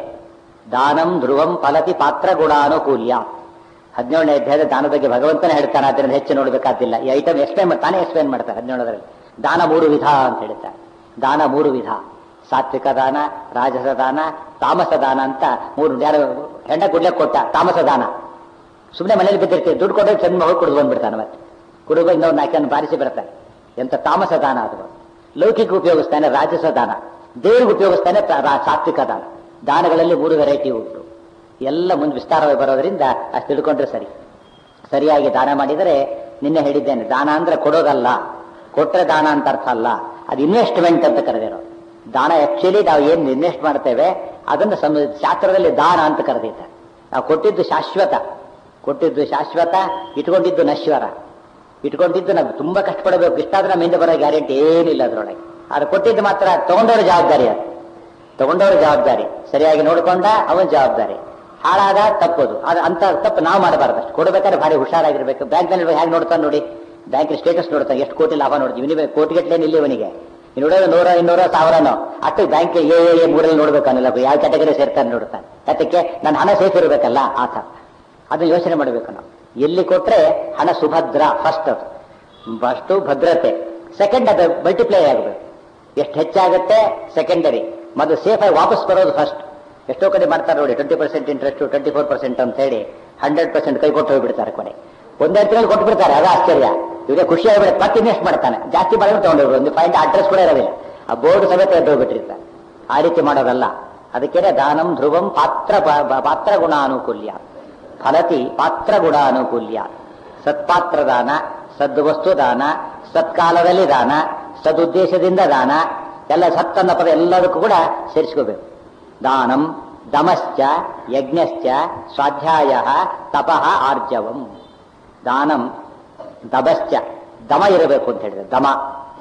ದಾನಂ ಧ್ರುವಂ ಫಲತಿ ಪಾತ್ರ ಗುಣಾನುಕೂಲ್ಯ ಹದಿನೇಳನೇ ಅಧ್ಯಾಯದ ದಾನ ಬಗ್ಗೆ ಭಗವಂತನೇ ಹೇಳ್ತಾನೆ ಅದರಿಂದ ಹೆಚ್ಚು ನೋಡಬೇಕಾದಿಲ್ಲ ಈ ಐಟಮ್ ಎಕ್ಸ್ಪ್ಲೇನ್ ತಾನೇ ಎಕ್ಸ್ಪ್ಲೇನ್ ಮಾಡ್ತಾರೆ ಹದಿನೇಳರಲ್ಲಿ ದಾನ ಮೂರು ವಿಧ ಅಂತ ಹೇಳ್ತಾರೆ ದಾನ ಮೂರು ವಿಧ ಸಾತ್ವಿಕ ದಾನ ರಾಜಸ ದಾನ ತಾಮಸ ದಾನ ಅಂತ ಮೂರು ಯಾರು ಹೆಂಡ ಗುಡ್ಲೆ ಕೊಟ್ಟ ತಾಮಸ ದಾನ ಸುಮ್ಮನೆ ಮನೇಲಿ ಬಿದ್ದಿರ್ತೀವಿ ದುಡ್ಡು ಕೊಟ್ಟರೆ ಚೆನ್ನ ಹೋಗಿ ಕುಡಿದು ಬಂದ್ಬಿಡ್ತಾನೆ ಮತ್ತೆ ಕುಡುಗ ಇನ್ನೊಂದು ನಾಲ್ಕನ್ನು ಬಾರಿಸಿ ಬರ್ತಾನೆ ಎಂತ ತಾಮಸ ದಾನ ಅದು ಲೌಕಿಕ ಉಪಯೋಗಿಸ್ತಾನೆ ರಾಜಸ ದಾನ ದೇವರಿಗೆ ಉಪಯೋಗಿಸ್ತಾನೆ ತ- ರಾ- ಸಾತ್ವಿಕ ದಾನ ದಾನಗಳಲ್ಲಿ ಮೂರು ವೆರೈಟಿ ಉಂಟು ಎಲ್ಲ ಮುಂದೆ ವಿಸ್ತಾರವಾಗಿ ಬರೋದ್ರಿಂದ ಅಷ್ಟು ತಿಳ್ಕೊಂಡ್ರೆ ಸರಿ ಸರಿಯಾಗಿ ದಾನ ಮಾಡಿದರೆ ನಿನ್ನೆ ಹೇಳಿದ್ದೇನೆ ದಾನ ಅಂದ್ರೆ ಕೊಡೋದಲ್ಲ ಕೊಟ್ರೆ ದಾನ ಅಂತ ಅರ್ಥ ಅಲ್ಲ ಅದು ಇನ್ವೆಸ್ಟ್ಮೆಂಟ್ ಅಂತ ಕರೆದಿರೋ ದಾನ ಆಕ್ಚುಲಿ ನಾವು ಏನ್ ಇನ್ವೆಸ್ಟ್ ಮಾಡ್ತೇವೆ ಅದನ್ನು ಸಮ ಶಾಸ್ತ್ರದಲ್ಲಿ ದಾನ ಅಂತ ಕರೆದಿದ್ದಾರೆ ನಾವು ಕೊಟ್ಟಿದ್ದು ಶಾಶ್ವತ ಕೊಟ್ಟಿದ್ದು ಶಾಶ್ವತ ಇಟ್ಕೊಂಡಿದ್ದು ನಶ್ವರ ಇಟ್ಕೊಂಡಿದ್ದು ನಾವು ತುಂಬಾ ಕಷ್ಟಪಡಬೇಕು ಇಷ್ಟಾದ್ರೆ ನಮ್ಮಿಂದ ಬರೋ ಗ್ಯಾರಂಟಿ ಏನಿಲ್ಲ ಅದರೊಳಗೆ ಆದ್ರೆ ಕೊಟ್ಟಿದ್ದು ಮಾತ್ರ ತಗೊಂಡವ್ರ ಜವಾಬ್ದಾರಿ ಅದು ತಗೊಂಡವ್ರ ಜವಾಬ್ದಾರಿ ಸರಿಯಾಗಿ ನೋಡ್ಕೊಂಡ ಅವನ ಜವಾಬ್ದಾರಿ ಹಾಳಾದ ತಪ್ಪದು ಅದು ಅಂತ ತಪ್ಪು ನಾವು ಮಾಡಬಾರ್ದು ಅಷ್ಟು ಕೊಡಬೇಕಾದ್ರೆ ಭಾರಿ ಹುಷಾರಾಗಿರ್ಬೇಕು ಬ್ಯಾಂಕ್ನಲ್ಲಿ ಹೇಗೆ ನೋಡ್ತಾನೆ ನೋಡಿ ಬ್ಯಾಂಕ್ ಸ್ಟೇಟಸ್ ನೋಡ್ತಾನೆ ಎಷ್ಟು ಕೋಟಿ ಲಾಭ ನೋಡ್ತೀವಿ ಇವನಿಗೆ ಕೋಟಿಗಟ್ಟಲೆ ನಿಲ್ಲಿವನಿಗೆ ನೋಡೋದು ನೂರ ಇನ್ನೂರ ಸಾವಿರನೋ ಅಷ್ಟು ಬ್ಯಾಂಕ್ ಎ ಎ ಮೂರಲ್ಲಿ ನೋಡ್ಬೇಕನ್ನಲ್ಲ ಯಾವ ಕ್ಯಾಟಗರಿ ಸೇರ್ತಾನೆ ನೋಡ್ತಾನೆ ಅದಕ್ಕೆ ನನ್ನ ಹಣ ಸೇಫ್ ಇರಬೇಕಲ್ಲ ಆ ಥರ ಅದನ್ನ ಯೋಚನೆ ಮಾಡಬೇಕು ನಾವು ಎಲ್ಲಿ ಕೊಟ್ರೆ ಹಣ ಸುಭದ್ರ ಫಸ್ಟ್ ಅದು ಫಸ್ಟು ಭದ್ರತೆ ಸೆಕೆಂಡ್ ಅದು ಮಲ್ಟಿಪ್ಲೈ ಆಗಬೇಕು ಎಷ್ಟು ಹೆಚ್ಚಾಗುತ್ತೆ ಸೆಕೆಂಡರಿ ಮೊದಲು ಸೇಫ್ ಆಗಿ ವಾಪಸ್ ಬರೋದು ಫಸ್ಟ್ ಎಷ್ಟೋ ಕಡೆ ಮಾಡ್ತಾರೆ ನೋಡಿ twenty percent interest twenty four percent ಅಂತ ಹೇಳಿ ಹಂಡ್ರೆಡ್ ಪರ್ಸೆಂಟ್ ಕೈ ಕೊಟ್ಟು ಹೋಗ್ಬಿಡ್ತಾರೆ ಕೊನೆ ಒಂದೆರಡು ತಿಂಗಳು ಕೊಟ್ಟು ಬಿಡ್ತಾರೆ ಅದು ಆಶ್ಚರ್ಯ ಇವರಿಗೆ ಖುಷಿ ಆಗ್ಬಿಡುತ್ತೆ ಮತ್ತೆ ಇನ್ವೆಸ್ಟ್ ಮಾಡ್ತಾನೆ ಜಾಸ್ತಿ ಮಾಡಿದ್ರೆ ತಗೊಂಡು ಒಂದು ಫೈಂಡ್ ಅಡ್ರೆಸ್ ಕೂಡ ಇರೋದಿಲ್ಲ ಆ ಬೋರ್ಡ್ ಸಮೇತ ಎದ್ದು ಹೋಗ್ಬಿಟ್ಟಿರ್ತಾರೆ ಆ ರೀತಿ ಮಾಡೋದಲ್ಲ ಅದಕ್ಕೆ ದಾನಂ ಧ್ರುವಂ ಪಾತ್ರ ಪ- ಪ- ಪಾತ್ರ ಗುಣಾನುಕೂಲ್ಯ ಫಲತಿ ಪಾತ್ರ ಗುಣಾನುಕೂಲ್ಯ ಸತ್ಪಾತ್ರ ದಾನ ಸದ್ವಸ್ತು ದಾನ ಸತ್ಕಾಲದಲ್ಲಿ ದಾನ ಸದುದ್ದೇಶದಿಂದ ದಾನ ಎಲ್ಲ ಸತ್ತನ್ನ ಪದ ಎಲ್ಲದಕ್ಕೂ ಕೂಡ ಸೇರಿಸ್ಕೋಬೇಕು ದಾನಂ ದಮಶ್ಚ ಯಜ್ಞಶ್ಚ ಸ್ವಾಧ್ಯಾಯ ತಪಃ ಆರ್ಜವಂ ದಾನಂ ದಮಶ್ಚ ದಮ ಇರಬೇಕು ಅಂತ ಹೇಳಿದ್ರೆ ದಮ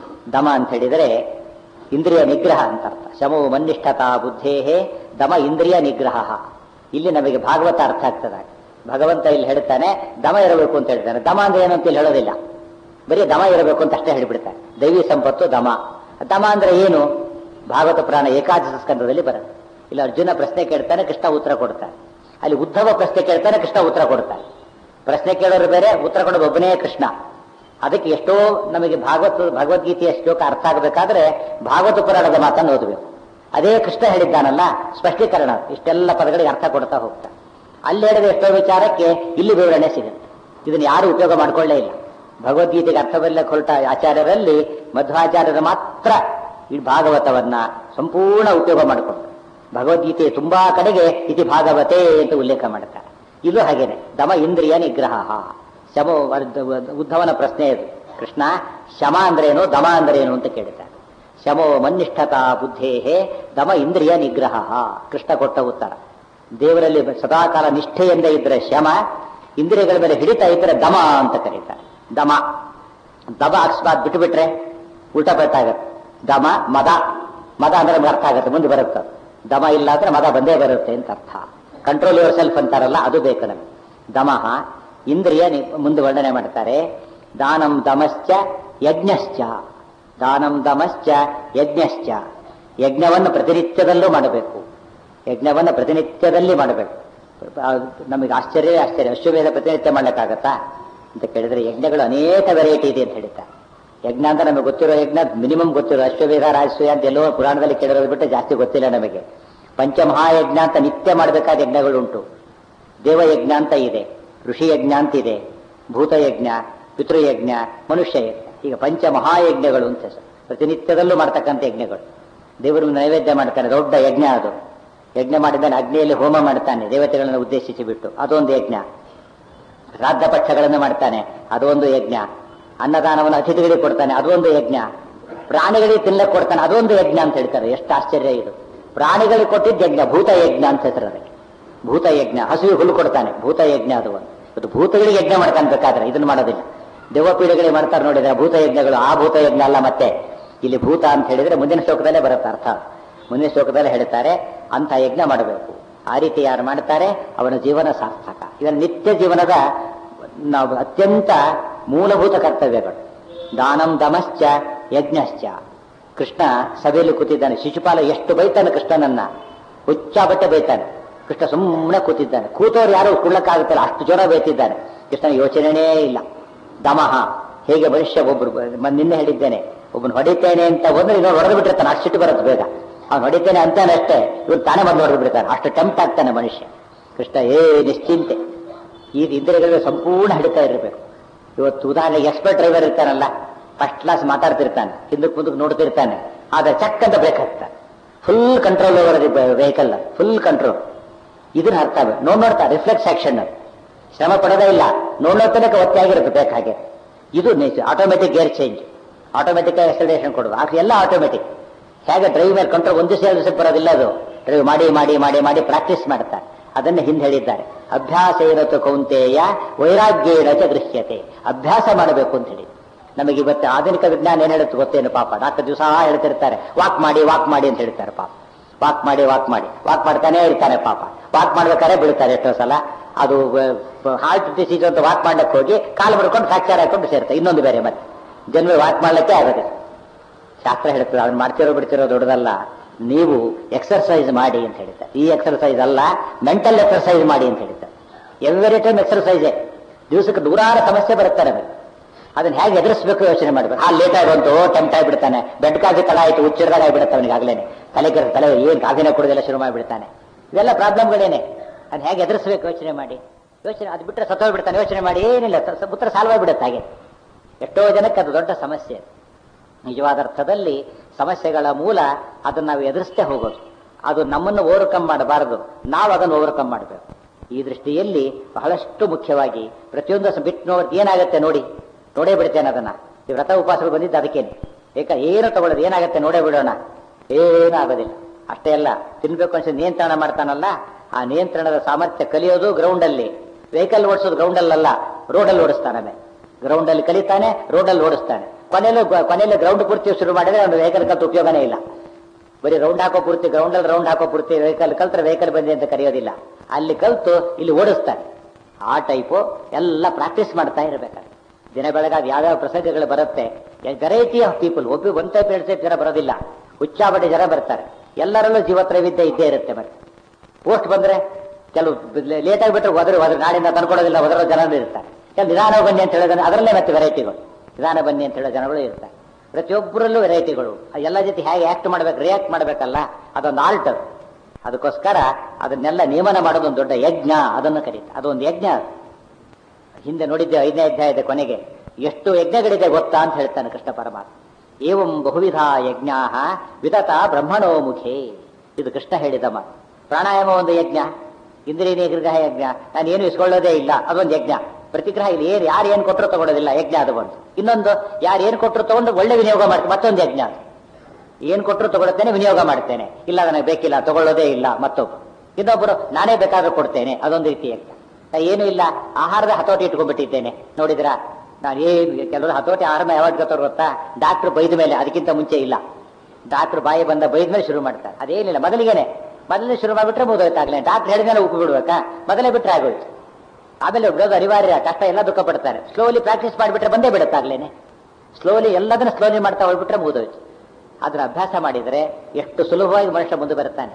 ದಮ ಅಂತ ಹೇಳಿದರೆ ಇಂದ್ರಿಯ ನಿಗ್ರಹ ಅಂತ ಅರ್ಥ ಶಮವು ಮನ್ನಿಷ್ಠತಾ ಬುದ್ಧೇಹೇ ದಮ ಇಂದ್ರಿಯ ನಿಗ್ರಹ ಇಲ್ಲಿ ನಮಗೆ ಭಾಗವತ ಅರ್ಥ ಆಗ್ತದೆ ಭಗವಂತ ಇಲ್ಲಿ ಹೇಳ್ತಾನೆ ದಮ ಇರಬೇಕು ಅಂತ ಹೇಳ್ತಾನೆ ದಮ ಅಂದ್ರೆ ಏನು ಅಂತ ಇಲ್ಲಿ ಹೇಳೋದಿಲ್ಲ ಬರೀ ದಮ ಇರಬೇಕು ಅಂತ ಅಷ್ಟೇ ಹೇಳ್ಬಿಡ್ತಾರೆ ದೈವಿ ಸಂಪತ್ತು ದಮ ದಮ ಅಂದ್ರೆ ಏನು ಭಾಗವತ ಪುರಾಣ ಏಕಾದಶ ಸ್ಕಂದದಲ್ಲಿ ಬರುತ್ತೆ ಇಲ್ಲಿ ಅರ್ಜುನ ಪ್ರಶ್ನೆ ಕೇಳ್ತಾನೆ ಕೃಷ್ಣ ಉತ್ತರ ಕೊಡ್ತಾನೆ ಅಲ್ಲಿ ಉದ್ಧವ ಪ್ರಶ್ನೆ ಕೇಳ್ತಾನೆ ಕೃಷ್ಣ ಉತ್ತರ ಕೊಡ್ತಾನೆ ಪ್ರಶ್ನೆ ಕೇಳೋರು ಬೇರೆ ಉತ್ತರ ಕೊಡೋದು ಒಬ್ಬನೇ ಕೃಷ್ಣ ಅದಕ್ಕೆ ಎಷ್ಟೋ ನಮಗೆ ಭಾಗವತ ಭಗವದ್ಗೀತೆಯ ಶ್ಲೋಕ ಅರ್ಥ ಆಗಬೇಕಾದ್ರೆ ಭಾಗವತ ಪುರಾಣದ ಮಾತನ್ನು ಓದಬೇಕು ಅದೇ ಕೃಷ್ಣ ಹೇಳಿದ್ದಾನಲ್ಲ ಸ್ಪಷ್ಟೀಕರಣ ಇಷ್ಟೆಲ್ಲ ಪದಗಳಿಗೆ ಅರ್ಥ ಕೊಡ್ತಾ ಹೋಗ್ತಾ ಅಲ್ಲಿ ಹೇಳಿದ ಎಷ್ಟೋ ವಿಚಾರಕ್ಕೆ ಇಲ್ಲಿ ವಿವರಣೆ ಸಿಗುತ್ತೆ ಇದನ್ನು ಯಾರು ಉಪಯೋಗ ಮಾಡ್ಕೊಳ್ಳೇ ಇಲ್ಲ ಭಗವದ್ಗೀತೆಗೆ ಅರ್ಥವೆಲ್ಲ ಹೊರಟ ಆಚಾರ್ಯರಲ್ಲಿ ಮಧ್ವಾಚಾರ್ಯರು ಮಾತ್ರ ಈ ಭಾಗವತವನ್ನ ಸಂಪೂರ್ಣ ಉಪಯೋಗ ಮಾಡಿಕೊಂಡು ಭಗವದ್ಗೀತೆ ತುಂಬಾ ಕಡೆಗೆ ಇತಿ ಭಾಗವತೆ ಅಂತ ಉಲ್ಲೇಖ ಮಾಡ್ತಾರೆ ಇದು ಹಾಗೇನೆ ದಮ ಇಂದ್ರಿಯ ನಿಗ್ರಹ ಶಮ ಉದ್ಧವನ ಪ್ರಶ್ನೆ ಇದು ಕೃಷ್ಣ ಶಮ ಅಂದ್ರೇನು ದಮ ಅಂದ್ರೇನು ಅಂತ ಕೇಳ್ತಾರೆ ಶಮೋ ಮನ್ನಿಷ್ಠತಾ ಬುದ್ಧೇಹೇ ದಮ ಇಂದ್ರಿಯ ನಿಗ್ರಹ ಕೃಷ್ಣ ಕೊಟ್ಟ ಉತ್ತರ ದೇವರಲ್ಲಿ ಸದಾಕಾಲ ನಿಷ್ಠೆಯಿಂದ ಇದ್ರೆ ಶಮ ಇಂದ್ರಿಯಗಳ ಮೇಲೆ ಹಿಡಿತಾ ಇದ್ರೆ ದಮ ಅಂತ ಕರೀತಾರೆ ದಮ ದಮ ಅಕಸ್ಮಾತ್ ಬಿಟ್ಟು ಬಿಟ್ರೆ ಉಲ್ಟಾ ಬತ್ತಾಗತ್ತೆ ದಮ ಮದ ಮದ ಅಂದ್ರೆ ನಮ್ಗೆ ಅರ್ಥ ಆಗುತ್ತೆ ಮುಂದೆ ಬರುತ್ತೆ ಅದು. ದಮ ಇಲ್ಲ ಅಂದ್ರೆ ಮದ ಬಂದೇ ಬರುತ್ತೆ ಅಂತ ಅರ್ಥ ಕಂಟ್ರೋಲ್ ಯುವರ್ ಸೆಲ್ಫ್ ಅಂತಾರಲ್ಲ ಅದು ಬೇಕು ನಮಗೆ ದಮಃ ಇಂದ್ರಿಯ ನಿ- ಮುಂದೆ ವರ್ಣನೆ ಮಾಡ್ತಾರೆ ದಾನಂ ದಮಶ್ಚ ಯಜ್ಞಶ್ಚ ದಾನಂ ದಮಶ್ಚ ಯಜ್ಞಶ್ಚ ಯಜ್ಞವನ್ನು ಪ್ರತಿನಿತ್ಯದಲ್ಲೂ ಮಾಡಬೇಕು ಯಜ್ಞವನ್ನು ಪ್ರತಿನಿತ್ಯದಲ್ಲಿ ಮಾಡಬೇಕು ಆ, ನಮಗೆ ಆಶ್ಚರ್ಯ ಆಶ್ಚರ್ಯ ಅಶ್ವಮೇಧ ಪ್ರತಿನಿತ್ಯ ಮಾಡ್ಲಿಕ್ಕಾಗತ್ತಾ ಅಂತ ಕೇಳಿದ್ರೆ ಯಜ್ಞಗಳು ಅನೇಕ ವೆರೈಟಿ ಇದೆ ಅಂತ ಹೇಳ್ತಾರೆ ಯಜ್ಞ ಅಂತ ನಮಗೆ ಗೊತ್ತಿರೋ ಯಜ್ಞ ಮಿನಿಮಮ್ ಗೊತ್ತಿರೋ ಅಶ್ವಮೇಧ ರಾಜಸೂಯ ಅಂತ ಎಲ್ಲೋ ಪುರಾಣದಲ್ಲಿ ಕೇಳಿರೋದು ಬಿಟ್ಟು ಜಾಸ್ತಿ ಗೊತ್ತಿಲ್ಲ ನಮಗೆ ಪಂಚಮಹಾಯಜ್ಞ ಅಂತ ನಿತ್ಯ ಮಾಡಬೇಕಾದ ಯಜ್ಞಗಳುಂಟು ದೇವಯಜ್ಞ ಅಂತ ಇದೆ ಋಷಿ ಯಜ್ಞ ಅಂತ ಇದೆ ಭೂತಯಜ್ಞ ಪಿತೃಯಜ್ಞ ಮನುಷ್ಯ ಯಜ್ಞ ಈಗ ಪಂಚ ಮಹಾಯಜ್ಞಗಳು ಅಂತ ಹೆಸರು. ಪ್ರತಿನಿತ್ಯದಲ್ಲೂ ಮಾಡ್ತಕ್ಕಂಥ ಯಜ್ಞಗಳು ದೇವರಿಗೆ ನೈವೇದ್ಯ ಮಾಡ್ತಾನೆ ದೊಡ್ಡ ಯಜ್ಞ ಅದು ಯಜ್ಞ ಮಾಡಿದ್ದಾನೆ ಅಗ್ನಿಯಲ್ಲಿ ಹೋಮ ಮಾಡ್ತಾನೆ ದೇವತೆಗಳನ್ನು ಉದ್ದೇಶಿಸಿ ಬಿಟ್ಟು ಅದೊಂದು ಯಜ್ಞ ಶ್ರಾದ್ದ ಪಕ್ಷಗಳನ್ನು ಮಾಡ್ತಾನೆ ಅದೊಂದು ಯಜ್ಞ ಅನ್ನದಾನವನ್ನು ಅತಿಥಿಗಳಿಗೆ ಕೊಡ್ತಾನೆ ಅದೊಂದು ಯಜ್ಞ ಪ್ರಾಣಿಗಳಿಗೆ ತಿನ್ನಕ್ಕೆ ಕೊಡ್ತಾನೆ ಅದೊಂದು ಯಜ್ಞ ಅಂತ ಹೇಳ್ತಾರೆ ಎಷ್ಟು ಆಶ್ಚರ್ಯ ಇದು ಪ್ರಾಣಿಗಳಿಗೆ ಕೊಟ್ಟಿದ್ದ ಯಜ್ಞ ಭೂತ ಯಜ್ಞ ಅಂತ ಹೆಸರು ಅದಕ್ಕೆ ಭೂತ ಯಜ್ಞ ಹಸುವಿಗೆ ಹುಲ್ಲು ಕೊಡ್ತಾನೆ ಭೂತ ಯಜ್ಞ ಅದು ಒಂದು ಇವತ್ತು ಭೂತಗಳಿಗೆ ಯಜ್ಞ ಮಾಡ್ತಾನೆ ಬೇಕಾದ್ರೆ ಇದನ್ನು ಮಾಡೋದಿಲ್ಲ ದೆವ್ವಪೀಡೆಗಳಿಗೆ ಮಾಡ್ತಾರೆ ನೋಡಿದ್ರೆ ಭೂತ ಯಜ್ಞಗಳು ಆ ಭೂತ ಯಜ್ಞ ಅಲ್ಲ ಮತ್ತೆ ಇಲ್ಲಿ ಭೂತ ಅಂತ ಹೇಳಿದ್ರೆ ಮುಂದಿನ ಶ್ಲೋಕದಲ್ಲೇ ಬರುತ್ತೆ ಅರ್ಥ ಮುಂದಿನ ಶ್ಲೋಕದಲ್ಲೇ ಹೇಳ್ತಾರೆ ಅಂತ ಯಜ್ಞ ಮಾಡಬೇಕು ಆ ರೀತಿ ಯಾರು ಮಾಡ್ತಾರೆ ಅವನ ಜೀವನ ಸಾರ್ಥಕ ಇವನ ನಿತ್ಯ ಜೀವನದ ನಾವು ಅತ್ಯಂತ ಮೂಲಭೂತ ಕರ್ತವ್ಯಗಳು ದಾನಂ ದಮಶ್ಚ ಯಜ್ಞಶ್ಚ ಕೃಷ್ಣ ಸಭೆಯಲ್ಲಿ ಕೂತಿದ್ದಾನೆ ಶಿಶುಪಾಲ ಎಷ್ಟು ಬೈತಾನೆ ಕೃಷ್ಣನನ್ನ ಹುಚ್ಚಾಬಟ್ಟೆ ಬೈತಾನೆ ಕೃಷ್ಣ ಸುಮ್ಮನೆ ಕೂತಿದ್ದಾನೆ ಕೂತವ್ರು ಯಾರು ಕುಳ್ಳಕ್ಕಾಗುತ್ತಿಲ್ಲ ಅಷ್ಟು ಜೋರ ಬೈತಿದ್ದಾನೆ ಕೃಷ್ಣನ ಯೋಚನೆನೇ ಇಲ್ಲ ದಮಹ ಹೇಗೆ ಮನುಷ್ಯ ಒಬ್ರು ಮ- ನಿನ್ನೆ ಹೇಳಿದ್ದೇನೆ ಒಬ್ಬನು ಹೊಡಿತೇನೆ ಅಂತ ಒಂದು ಇನ್ನೊಂದು ಹೊಡೆದು ಬಿಟ್ಟಿರ್ತಾನೆ ಅಷ್ಟು ಸಿಟ್ಟು ಬರುತ್ತೆ ಬೇಗ ಅವ್ನು ಹೊಡಿತೇನೆ ಅಂತಾನೆ ಅಷ್ಟೇ ಇವ್ರು ತಾನೇ ಬಂದು ಹೊಡೆದು ಬಿಡ್ತಾನೆ ಅಷ್ಟು ಟೆಂಪ್ಟ್ ಆಗ್ತಾನೆ ಮನುಷ್ಯ ಕೃಷ್ಣ ಏ ನಿಶ್ಚಿಂತೆ ಈ ಇಂದ್ರಿಯಗಳಿಗೆ ಸಂಪೂರ್ಣ ಹಿಡಿತಾ ಇರಬೇಕು ಇವತ್ತು ಉದಾಹರಣೆಗೆ ಎಕ್ಸ್ಪರ್ಟ್ ಡ್ರೈವರ್ ಇರ್ತಾನಲ್ಲ ಫಸ್ಟ್ ಕ್ಲಾಸ್ ಮಾತಾಡ್ತಿರ್ತಾನೆ ಹಿಂದಕ್ಕೆ ಮುಂದಕ್ಕೆ ನೋಡ್ತಿರ್ತಾನೆ ಆದ್ರೆ ಚಕ್ ಅಂತ ಬ್ರೇಕ್ ಹಾಕ್ತಾನೆ full control over vehicle full control ಇದನ್ನ ಅರ್ಥ ಆಗ್ಬೇಕು ನೋಡ್ ನೋಡ್ತಾ ರಿಫ್ಲೆಕ್ಸ್ ಆಕ್ಷನ್ ಶ್ರಮ ಪಡೋದೇ ಇಲ್ಲ ನೋಡ್ ನೋಡ್ತಾನೆ ಒತ್ತಿ ಆಗಿರುತ್ತೆ ಬೇಕು ಹಾಗೆ ಇದು nature automatic gear change automatic acceleration ಕೊಡೋದು ಆಗ ಎಲ್ಲ ಆಟೋಮೆಟಿಕ್ ಹೇಗೆ ಡ್ರೈವ್ ಮೇಲೆ ಕಂಟ್ರೋಲ್ ಒಂದು ದಿವಸ ಎರಡು ದಿವಸ ಬರೋದಿಲ್ಲ ಅದು ಡ್ರೈವ್ ಮಾಡಿ ಮಾಡಿ ಮಾಡಿ ಮಾಡಿ ಪ್ರಾಕ್ಟೀಸ್ ಮಾಡ್ತಾರೆ ಅದನ್ನ ಹಿಂದೆ ಹೇಳಿದ್ದಾರೆ ಅಭ್ಯಾಸ ಇರತ್ತು ಕೌಂತೆಯ ವೈರಾಗ್ಯೇಣ ಚ ದೃಶ್ಯತೆ ಅಭ್ಯಾಸ ಮಾಡಬೇಕು ಅಂತ ಹೇಳಿ ನಮಗೆ ಇವತ್ತು ಆಧುನಿಕ ವಿಜ್ಞಾನ ಏನ್ ಹೇಳುತ್ತೆ ಗೊತ್ತೇನು ಪಾಪ ಡಾಕ್ಟರ್ ದಿವಸ ಹೇಳ್ತಿರ್ತಾರೆ ವಾಕ್ ಮಾಡಿ ವಾಕ್ ಮಾಡಿ ಅಂತ ಹೇಳ್ತಾರೆ ಪಾಪ ವಾಕ್ ಮಾಡಿ ವಾಕ್ ಮಾಡಿ ವಾಕ್ ಮಾಡ್ತಾನೆ ಇರ್ತಾನೆ ಪಾಪ ವಾಕ್ ಮಾಡ್ಬೇಕಾದ್ರೆ ಬೀಳ್ತಾರೆ ಎಷ್ಟೋ ಸಲ ಅದು ಹಾರ್ಟ್ ಡಿಸೀಸ್ ಅಂತ ವಾಕ್ ಮಾಡ್ಲಿಕ್ಕೆ ಹೋಗಿ ಕಾಲು ಬಿಡ್ಕೊಂಡು ಫ್ರಾಕ್ಚರ್ ಹಾಕೊಂಡು ಸೇರ್ತಾರೆ ಇನ್ನೊಂದು ಬೇರೆ ಮತ್ತೆ ಜನ್ಮ ವಾಕ್ ಮಾಡ್ಲಿಕ್ಕೆ ಆಗೋದಿಲ್ಲ ಶಾಸ್ತ್ರ ಹೇಳ್ತದೆ ಅದನ್ನ ಮಾಡ್ತಿರೋ ಬಿಡ್ತಿರೋ ದೊಡ್ಡದಲ್ಲ ನೀವು ಎಕ್ಸರ್ಸೈಸ್ ಮಾಡಿ ಅಂತ ಹೇಳ್ತಾರೆ ಈ ಎಕ್ಸರ್ಸೈಸ್ ಅಲ್ಲ ಮೆಂಟಲ್ ಎಕ್ಸರ್ಸೈಸ್ ಮಾಡಿ ಅಂತ ಹೇಳ್ತಾರೆ ಎವ್ರಿ ಟೈಮ್ ಎಕ್ಸರ್ಸೈಸೇ ದಿವಸಕ್ಕೆ ನೂರಾರು ಸಮಸ್ಯೆ ಬರುತ್ತೆ ನಮಗೆ ಅದನ್ನ ಹೇಗೆ ಎದುರಿಸಬೇಕು ಯೋಚನೆ ಮಾಡಬೇಕು ಆ ಲೇಟ್ ಆಗಿ ಬಂತು ಟೆಂಪ್ಟ್ ಆಗಿಬಿಡ್ತಾನೆ ಬೆಡ್ ಕಾಫಿ ತಡ ಆಯ್ತು ಹುಚ್ಚಿಡ್ದಾಗ ಆಗಿಬಿಡುತ್ತೆ ಅವನಿಗೆ ಆಗ್ಲೇನೆ ತಲೆ ಕೆರೆ ತಲೆ ಏನ್ ಕಾಫಿನ ಕುಡಿದೆಲ್ಲ ಶುರು ಮಾಡಿಬಿಡ್ತಾನೆ ಇವೆಲ್ಲ ಪ್ರಾಬ್ಲಮ್ಗಳೇನೆ ಅದನ್ನ ಹೇಗೆ ಎದುರಿಸಬೇಕು ಯೋಚನೆ ಮಾಡಿ ಯೋಚನೆ ಅದು ಬಿಟ್ಟರೆ ಸತ್ತೋಗ್ಬಿಡ್ತಾನೆ ಯೋಚನೆ ಮಾಡಿ ಏನಿಲ್ಲ ಸ- ಉತ್ತರ ಸಾಲ್ವಾಗ್ಬಿಡುತ್ತೆ ಹಾಗೆ ಎಷ್ಟೋ ಜನಕ್ಕೆ ಅದು ದೊಡ್ಡ ಸಮಸ್ಯೆ ನಿಜವಾದ ಅರ್ಥದಲ್ಲಿ ಸಮಸ್ಯೆಗಳ ಮೂಲ ಅದನ್ನ ನಾವು ಎದುರಿಸ್ತೇ ಹೋಗೋದು ಅದು ನಮ್ಮನ್ನು ಓವರ್ಕಮ್ ಮಾಡಬಾರದು ನಾವು ಅದನ್ನು ಓವರ್ಕಮ್ ಮಾಡಬೇಕು ಈ ದೃಷ್ಟಿಯಲ್ಲಿ ಬಹಳಷ್ಟು ಮುಖ್ಯವಾಗಿ ಪ್ರತಿಯೊಂದು ಸ- ಬಿಟ್ಟು ನೋಡಿ ಏನಾಗುತ್ತೆ ನೋಡಿ ನೋಡೇ ಬಿಡ್ತೇನೆ ಅದನ್ನ ಈ ವ್ರತ ಉಪವಾಸಗಳು ಬಂದಿದ್ದು ಅದಕ್ಕೇನೆ ಏಕ ಏನು ತಗೊಳ್ಳೋದು ಏನಾಗುತ್ತೆ ನೋಡೇ ಬಿಡೋಣ ಏನೂ ಆಗೋದಿಲ್ಲ ಅಷ್ಟೇ ಅಲ್ಲ ತಿನ್ಬೇಕು ಅನ್ಸಿ ನಿಯಂತ್ರಣ ಮಾಡ್ತಾನಲ್ಲ ಆ ನಿಯಂತ್ರಣದ ಸಾಮರ್ಥ್ಯ ಕಲಿಯೋದು ಗ್ರೌಂಡ್ ಅಲ್ಲಿ ವೆಹಿಕಲ್ ಓಡಿಸೋದು ಗ್ರೌಂಡ್ ಅಲ್ಲಲ್ಲ ರೋಡಲ್ಲಿ ಓಡಿಸ್ತಾನೆ ಗ್ರೌಂಡ್ ಅಲ್ಲಿ ಕಲಿತಾನೆ ರೋಡಲ್ಲಿ ಓಡಿಸ್ತಾನೆ ಕೊನೆಯಲ್ಲೂ ಕೊನೆಯಲ್ಲಿ ಗ್ರೌಂಡ್ ಪೂರ್ತಿ ಶುರು ಮಾಡಿದ್ರೆ ಒಂದು ವೆಹಿಕಲ್ ಕಲ್ತು ಉಪಯೋಗನೇ ಇಲ್ಲ ಬರೀ ರೌಂಡ್ ಹಾಕೋ ಪೂರ್ತಿ ಗ್ರೌಂಡ್ ಅಲ್ಲಿ ರೌಂಡ್ ಹಾಕೋ ಪೂರ್ತಿ ವೆಹಿಕಲ್ ಕಲ್ತ್ರೆ ವೆಹಿಕಲ್ ಬಂದಿ ಅಂತ ಕರೆಯೋದಿಲ್ಲ ಅಲ್ಲಿ ಕಲ್ತು ಇಲ್ಲಿ ಓಡಿಸ್ತಾನೆ ಆ ಟೈಪು ಎಲ್ಲ ಪ್ರಾಕ್ಟೀಸ್ ಮಾಡ್ತಾ ಇರಬೇಕಾದ್ರೆ ದಿನ ಬೆಳಗಾಗ ಯಾವ್ಯಾವ ಪ್ರಸಂಗಗಳು ಬರುತ್ತೆ ವೆರೈಟಿ ಆಫ್ ಪೀಪಲ್ ಒಬ್ಬ ಒಂದ್ ಟೈಪ್ ಎರಡು ಟೈಪ್ ಜನ ಬರೋದಿಲ್ಲ ಹುಚ್ಚಾಬಡಿ ಜನ ಬರ್ತಾರೆ ಎಲ್ಲರಲ್ಲೂ ಜೀವತ್ರವಿದ್ಯೆ ಇದ್ದೇ ಇರುತ್ತೆ ಮತ್ತೆ ಪೋಸ್ಟ್ ಬಂದ್ರೆ ಕೆಲವು ಲೇಟ್ ಆಗಿಬಿಟ್ರೆ ಹೋದ್ರೆ ಹೋದ್ರೆ ನಾಳಿಂದ ತಂದ್ಕೊಡೋದಿಲ್ಲ ಹೋದರೋ ಜನ ಇರ್ತಾರೆ ಕೆಲವು ನಿಧಾನ ಬನ್ನಿ ಅಂತ ಹೇಳಿದ್ರೆ ಅದರಲ್ಲೇ ಮತ್ತೆ ವೆರೈಟಿಗಳು ನಿಧಾನ ಬನ್ನಿ ಅಂತ ಹೇಳೋ ಜನಗಳು ಇರ್ತಾರೆ ಪ್ರತಿಯೊಬ್ಬರಲ್ಲೂ ವೆರೈಟಿಗಳು ಎಲ್ಲ ಜೊತೆ ಹೇಗೆ ಆಕ್ಟ್ ಮಾಡ್ಬೇಕು ರಿಯಾಕ್ಟ್ ಮಾಡ್ಬೇಕಲ್ಲ ಅದೊಂದು ಆಲ್ಟ್ ಅದು. ಅದಕ್ಕೋಸ್ಕರ ಅದನ್ನೆಲ್ಲ ನಿಯಮನ ಮಾಡೋದು ಒಂದು ದೊಡ್ಡ ಯಜ್ಞ ಅದನ್ನು ಕರೀತಾರೆ ಅದೊಂದು ಯಜ್ಞ ಅದು. ಹಿಂದೆ ನೋಡಿದ್ದೆ ಐದನೇ ಅಧ್ಯಾಯದ ಕೊನೆಗೆ ಎಷ್ಟು ಯಜ್ಞಗಳಿದೆ ಗೊತ್ತಾ ಅಂತ ಹೇಳ್ತಾನೆ ಕೃಷ್ಣ ಪರಮಾತ್ಮ ಏವಂ ಬಹುವಿಧ ಯಜ್ಞಾ ವಿದತ ಬ್ರಹ್ಮಣೋ ಮುಖೇ ಇದು ಕೃಷ್ಣ ಹೇಳಿದ ಮಾತು ಪ್ರಾಣಾಯಾಮ ಒಂದು ಯಜ್ಞ ಇಂದ್ರಿಯ ನಿಗ್ರಹ ಯಜ್ಞ ನಾನು ಏನು ಇಸ್ಕೊಳ್ಳೋದೇ ಇಲ್ಲ ಅದೊಂದು ಯಜ್ಞ ಪ್ರತಿಗ್ರಹ ಇಲ್ಲಿ ಏನು ಯಾರು ಏನು ಕೊಟ್ಟರು ತಗೊಳ್ಳೋದಿಲ್ಲ ಯಜ್ಞ ಅದು ಒಂದು ಇನ್ನೊಂದು ಯಾರು ಏನು ಕೊಟ್ಟರು ತಗೊಂಡು ಒಳ್ಳೆ ವಿನಿಯೋಗ ಮಾಡ್ತೀನಿ ಮತ್ತೊಂದು ಯಜ್ಞ ಅದು ಏನ್ ಕೊಟ್ಟರು ತಗೊಳ್ತೇನೆ ವಿನಿಯೋಗ ಮಾಡ್ತೇನೆ ಇಲ್ಲ ನನಗೆ ಬೇಕಿಲ್ಲ ತಗೊಳ್ಳೋದೇ ಇಲ್ಲ ಮತ್ತೊಬ್ಬ ಇನ್ನೊಬ್ಬರು ನಾನೇ ಬೇಕಾದ್ರೂ ಕೊಡ್ತೇನೆ ಅದೊಂದು ರೀತಿ ಯಜ್ಞ ನಾ ಏನು ಇಲ್ಲ ಆಹಾರದ ಹತೋಟಿ ಇಟ್ಕೊಂಡ್ಬಿಟ್ಟಿದ್ದೇನೆ ನೋಡಿದ್ರಾ ನಾನು ಏನು ಕೆಲವರು ಹತೋಟಿ ಆಹಾರ ಯಾವಾಗ ಗೊತ್ತವ್ರು ಗೊತ್ತಾ ಡಾಕ್ಟರ್ ಬೈದ ಮೇಲೆ ಅದಕ್ಕಿಂತ ಮುಂಚೆ ಇಲ್ಲ ಡಾಕ್ಟರ್ ಬಾಯಿ ಬಂದ ಬೈದ ಮೇಲೆ ಶುರು ಮಾಡ್ತಾರೆ ಅದೇನಿಲ್ಲ ಮೊದಲಿಗೆನೆ ಮೊದಲೇ ಶುರು ಮಾಡಿಬಿಟ್ರೆ ಮುಗಿದೋಯ್ತಾಗ್ಲೇ ಡಾಕ್ಟರ್ ಹೇಳಿದ್ಮೇಲೆ ಉಪ್ಪು ಬಿಡ್ಬೇಕಾ ಮೊದಲೇ ಬಿಟ್ರೆ ಆಗೋಯ್ತು ಆಮೇಲೆ ಬಿಡೋದು ಅನಿವಾರ್ಯ ಕಷ್ಟ ಎಲ್ಲ ದುಃಖ ಪಡ್ತಾರೆ ಸ್ಲೋಲಿ ಪ್ರಾಕ್ಟೀಸ್ ಮಾಡಿಬಿಟ್ರೆ ಬಂದೇ ಬಿಡುತ್ತಾಗ್ಲೇನೆ ಸ್ಲೋಲಿ ಎಲ್ಲದನ್ನ ಸ್ಲೋಲಿ ಮಾಡ್ತಾ ಹೋಗ್ಬಿಟ್ರೆ ಮುಗಿದೋಯ್ತು ಅದರ ಅಭ್ಯಾಸ ಮಾಡಿದರೆ ಎಷ್ಟು ಸುಲಭವಾಗಿ ಮನುಷ್ಯ ಮುಂದೆ ಬರ್ತಾನೆ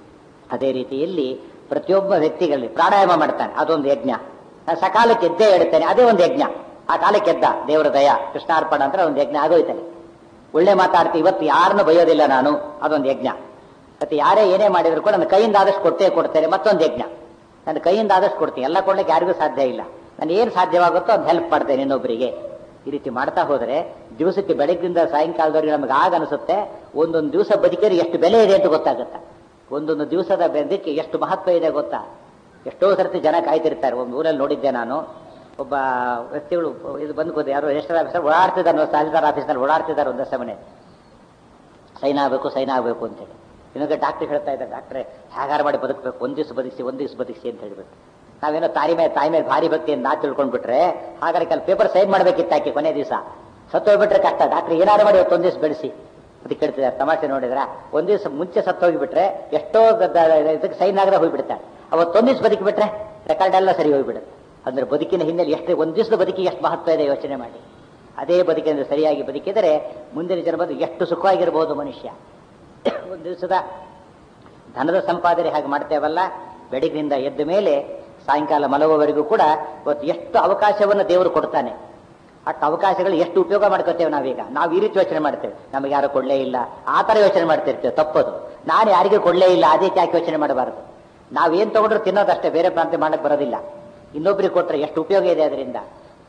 ಅದೇ ರೀತಿಯಲ್ಲಿ ಪ್ರತಿಯೊಬ್ಬ ವ್ಯಕ್ತಿಗಳಲ್ಲಿ ಪ್ರಾಣಾಯಾಮ ಮಾಡ್ತಾನೆ ಅದೊಂದು ಯಜ್ಞ ನಾನು ಸಕಾಲಕ್ಕೆ ಎದ್ದೇ ಇಡ್ತೇನೆ ಅದೇ ಒಂದು ಯಜ್ಞ ಆ ಕಾಲಕ್ಕೆ ಎದ್ದ ದೇವರ ದಯ ಕೃಷ್ಣಾರ್ಪಣ ಅಂದ್ರೆ ಒಂದು ಯಜ್ಞ ಆಗೋಯ್ತಾನೆ ಒಳ್ಳೆ ಮಾತಾಡ್ತಿ ಇವತ್ತು ಯಾರನ್ನು ಬೈಯೋದಿಲ್ಲ ನಾನು ಅದೊಂದು ಯಜ್ಞ ಮತ್ತೆ ಯಾರೇ ಏನೇ ಮಾಡಿದ್ರು ಕೂಡ ನನ್ನ ಕೈಯಿಂದ ಆದಷ್ಟು ಕೊಟ್ಟೇ ಕೊಡ್ತೇನೆ ಮತ್ತೊಂದು ಯಜ್ಞ ನನ್ನ ಕೈಯಿಂದ ಆದಷ್ಟು ಕೊಡ್ತೀನಿ ಎಲ್ಲ ಕೊಡ್ಲಿಕ್ಕೆ ಯಾರಿಗೂ ಸಾಧ್ಯ ಇಲ್ಲ ನಾನು ಏನು ಸಾಧ್ಯವಾಗುತ್ತೋ ಅದು ಹೆಲ್ಪ್ ಮಾಡ್ತೇನೆ ಇನ್ನೊಬ್ಬರಿಗೆ ಈ ರೀತಿ ಮಾಡ್ತಾ ಹೋದ್ರೆ ದಿವಸಕ್ಕೆ ಬೆಳಗ್ಗಿಂದ ಸಾಯಂಕಾಲದವರೆಗೆ ನಮಗೆ ಆಗ ಅನಿಸುತ್ತೆ ಒಂದೊಂದು ದಿವಸ ಬದುಕಿದ್ರೆ ಎಷ್ಟು ಬೆಲೆ ಇದೆ ಅಂತ ಗೊತ್ತಾಗುತ್ತೆ ಒಂದೊಂದು ದಿವಸದ ಬೆದಕ್ಕೆ ಎಷ್ಟು ಮಹತ್ವ ಇದೆ ಗೊತ್ತಾ ಎಷ್ಟೋ ಸರ್ತಿ ಜನ ಕಾಯ್ತಿರ್ತಾರೆ ಒಂದು ಊರಲ್ಲಿ ನೋಡಿದ್ದೆ ನಾನು ಒಬ್ಬ ವ್ಯಕ್ತಿಗಳು ಇದು ಬಂದು ಕೂತು ಯಾರೋ ರಿಜಿಸ್ಟರ್ ಆಫೀಸರ್ ಓಡಾಡ್ತಿದ್ದಾರೆ ತಹಸೀಲ್ದಾರ್ ಆಫೀಸ್ನಲ್ಲಿ ಓಡಾಡ್ತಿದ್ದಾರೆ ಒಂದಷ್ಟು ಮನೆ ಸೈನ್ ಆಗಬೇಕು ಸೈನ್ ಆಗಬೇಕು ಅಂತೇಳಿ ಇನ್ನೊಂದು ಡಾಕ್ಟರ್ ಹೇಳ್ತಾ ಇದ್ದಾರೆ ಡಾಕ್ಟ್ರೆ ಹೇಗಾರು ಮಾಡಿ ಬದುಕಬೇಕು ಒಂದು ದಿವಸ ಬದುಕಿಸಿ ಒಂದು ದಿವಸ ಬದುಕಿಸಿ ಅಂತ ಹೇಳ್ಬೇಕು ನಾವೇನೋ ತಾಯಿ ಮೇಲೆ ತಾಯಿ ಮೇಲೆ ಭಾರಿ ಭಕ್ತಿ ಅಂತ ನಾ ತಿಳ್ಕೊಂಡ್ಬಿಟ್ರೆ ಹಾಗಾದ್ರೆ ಕೆಲ ಪೇಪರ್ ಸೈನ್ ಮಾಡ್ಬೇಕಿತ್ತು ಆಕೆ ಕೊನೆ ದಿವಸ ಸತ್ತೋಗ್ಬಿಟ್ರೆ ಕಷ್ಟ ಡಾಕ್ಟರ್ ಏನಾದ್ರು ಮಾಡಿ ಇವತ್ತು ಒಂದ್ ದಿವಸ ಬೆಳೆಸಿ ಅದಕ್ಕೆ ಕೇಳ್ತಿದ್ದಾರೆ ತಮಾಷೆ ನೋಡಿದ್ರ ಒಂದ್ ದಿವಸ ಮುಂಚೆ ಸತ್ತೋಗಿಬಿಟ್ರೆ ಎಷ್ಟೋ ದ- ದ- ಇದಕ್ಕೆ ಸೈನ್ ಆಗದೆ ಹೋಗ್ಬಿಡ್ತಾರೆ ಅವತ್ತೊಂದ್ ದಿವಸ ಬದುಕಿಬಿಟ್ರೆ ರೆಕಾರ್ಡ್ ಎಲ್ಲ ಸರಿ ಹೋಗ್ಬಿಡುತ್ತೆ ಅಂದ್ರೆ ಬದುಕಿನ ಹಿನ್ನೆಲೆ ಎಷ್ಟು ಒಂದ್ ದಿವಸದ ಬದುಕಿಗೆ ಎಷ್ಟು ಮಹತ್ವ ಇದೆ ಯೋಚನೆ ಮಾಡಿ ಅದೇ ಬದುಕಿನ ಸರಿಯಾಗಿ ಬದುಕಿದರೆ ಮುಂದಿನ ಜನ್ಮದ ಎಷ್ಟು ಸುಖವಾಗಿರ್ಬೋದು ಮನುಷ್ಯ ಒಂದು ದಿವಸದ ಧನದ ಸಂಪಾದನೆ ಹಾಗೆ ಮಾಡ್ತೇವಲ್ಲ ಬೆಳಗಿನಿಂದ ಎದ್ದ ಮೇಲೆ ಸಾಯಂಕಾಲ ಮಲಗುವವರೆಗೂ ಕೂಡ ಇವತ್ತು ಎಷ್ಟು ಅವಕಾಶವನ್ನು ದೇವರು ಕೊಡ್ತಾನೆ ಅಷ್ಟು ಅವಕಾಶಗಳು ಎಷ್ಟು ಉಪಯೋಗ ಮಾಡ್ಕೋತೇವೆ ನಾವೀಗ ನಾವು ಈ ರೀತಿ ಯೋಚನೆ ಮಾಡ್ತೇವೆ ನಮಗೆ ಯಾರು ಕೊಡ್ಲೇ ಇಲ್ಲ ಆ ಥರ ಯೋಚನೆ ಮಾಡ್ತಿರ್ತೇವೆ ತಪ್ಪದು ನಾನು ಯಾರಿಗೂ ಕೊಡ್ಲೇ ಇಲ್ಲ ಅದೇ ಯಾಕೆ ಯೋಚನೆ ಮಾಡಬಾರದು ನಾವೇನ್ ತಗೊಂಡ್ರು ತಿನ್ನೋದಷ್ಟೇ ಬೇರೆ ಪ್ರಾಂತ್ಯ ಮಾಡಕ್ ಬರೋದಿಲ್ಲ ಇನ್ನೊಬ್ರಿಗೆ ಕೊಟ್ರೆ ಎಷ್ಟು ಉಪಯೋಗ ಇದೆ ಅದರಿಂದ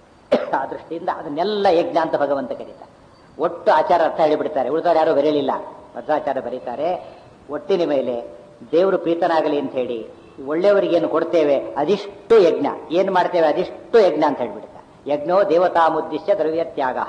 ಆ ದೃಷ್ಟಿಯಿಂದ ಅದನ್ನೆಲ್ಲ ಯಜ್ಞ ಅಂತ ಭಗವಂತ ಕರೀತಾರೆ ಒಟ್ಟು ಆಚಾರ ಅರ್ಥ ಹೇಳಿಬಿಡ್ತಾರೆ ಉಳಿದವ್ರು ಯಾರು ಬರೆಯಲಿಲ್ಲ ಭದ್ರಾಚಾರ್ಯ ಬರೀತಾರೆ ಒಟ್ಟಿನ ಮೇಲೆ ದೇವರು ಪ್ರೀತನಾಗಲಿ ಅಂತ ಹೇಳಿ ಒಳ್ಳೆಯವರಿಗೇನು ಕೊಡ್ತೇವೆ ಅದಿಷ್ಟು ಯಜ್ಞ ಏನು ಮಾಡ್ತೇವೆ ಅದಿಷ್ಟು ಯಜ್ಞ ಅಂತ ಹೇಳ್ಬಿಡ್ತಾರೆ ಯಜ್ಞೋ ದೇವತಾ ಮುದ್ದಿಶ್ಯ ದ್ರವ್ಯ ತ್ಯಾಗ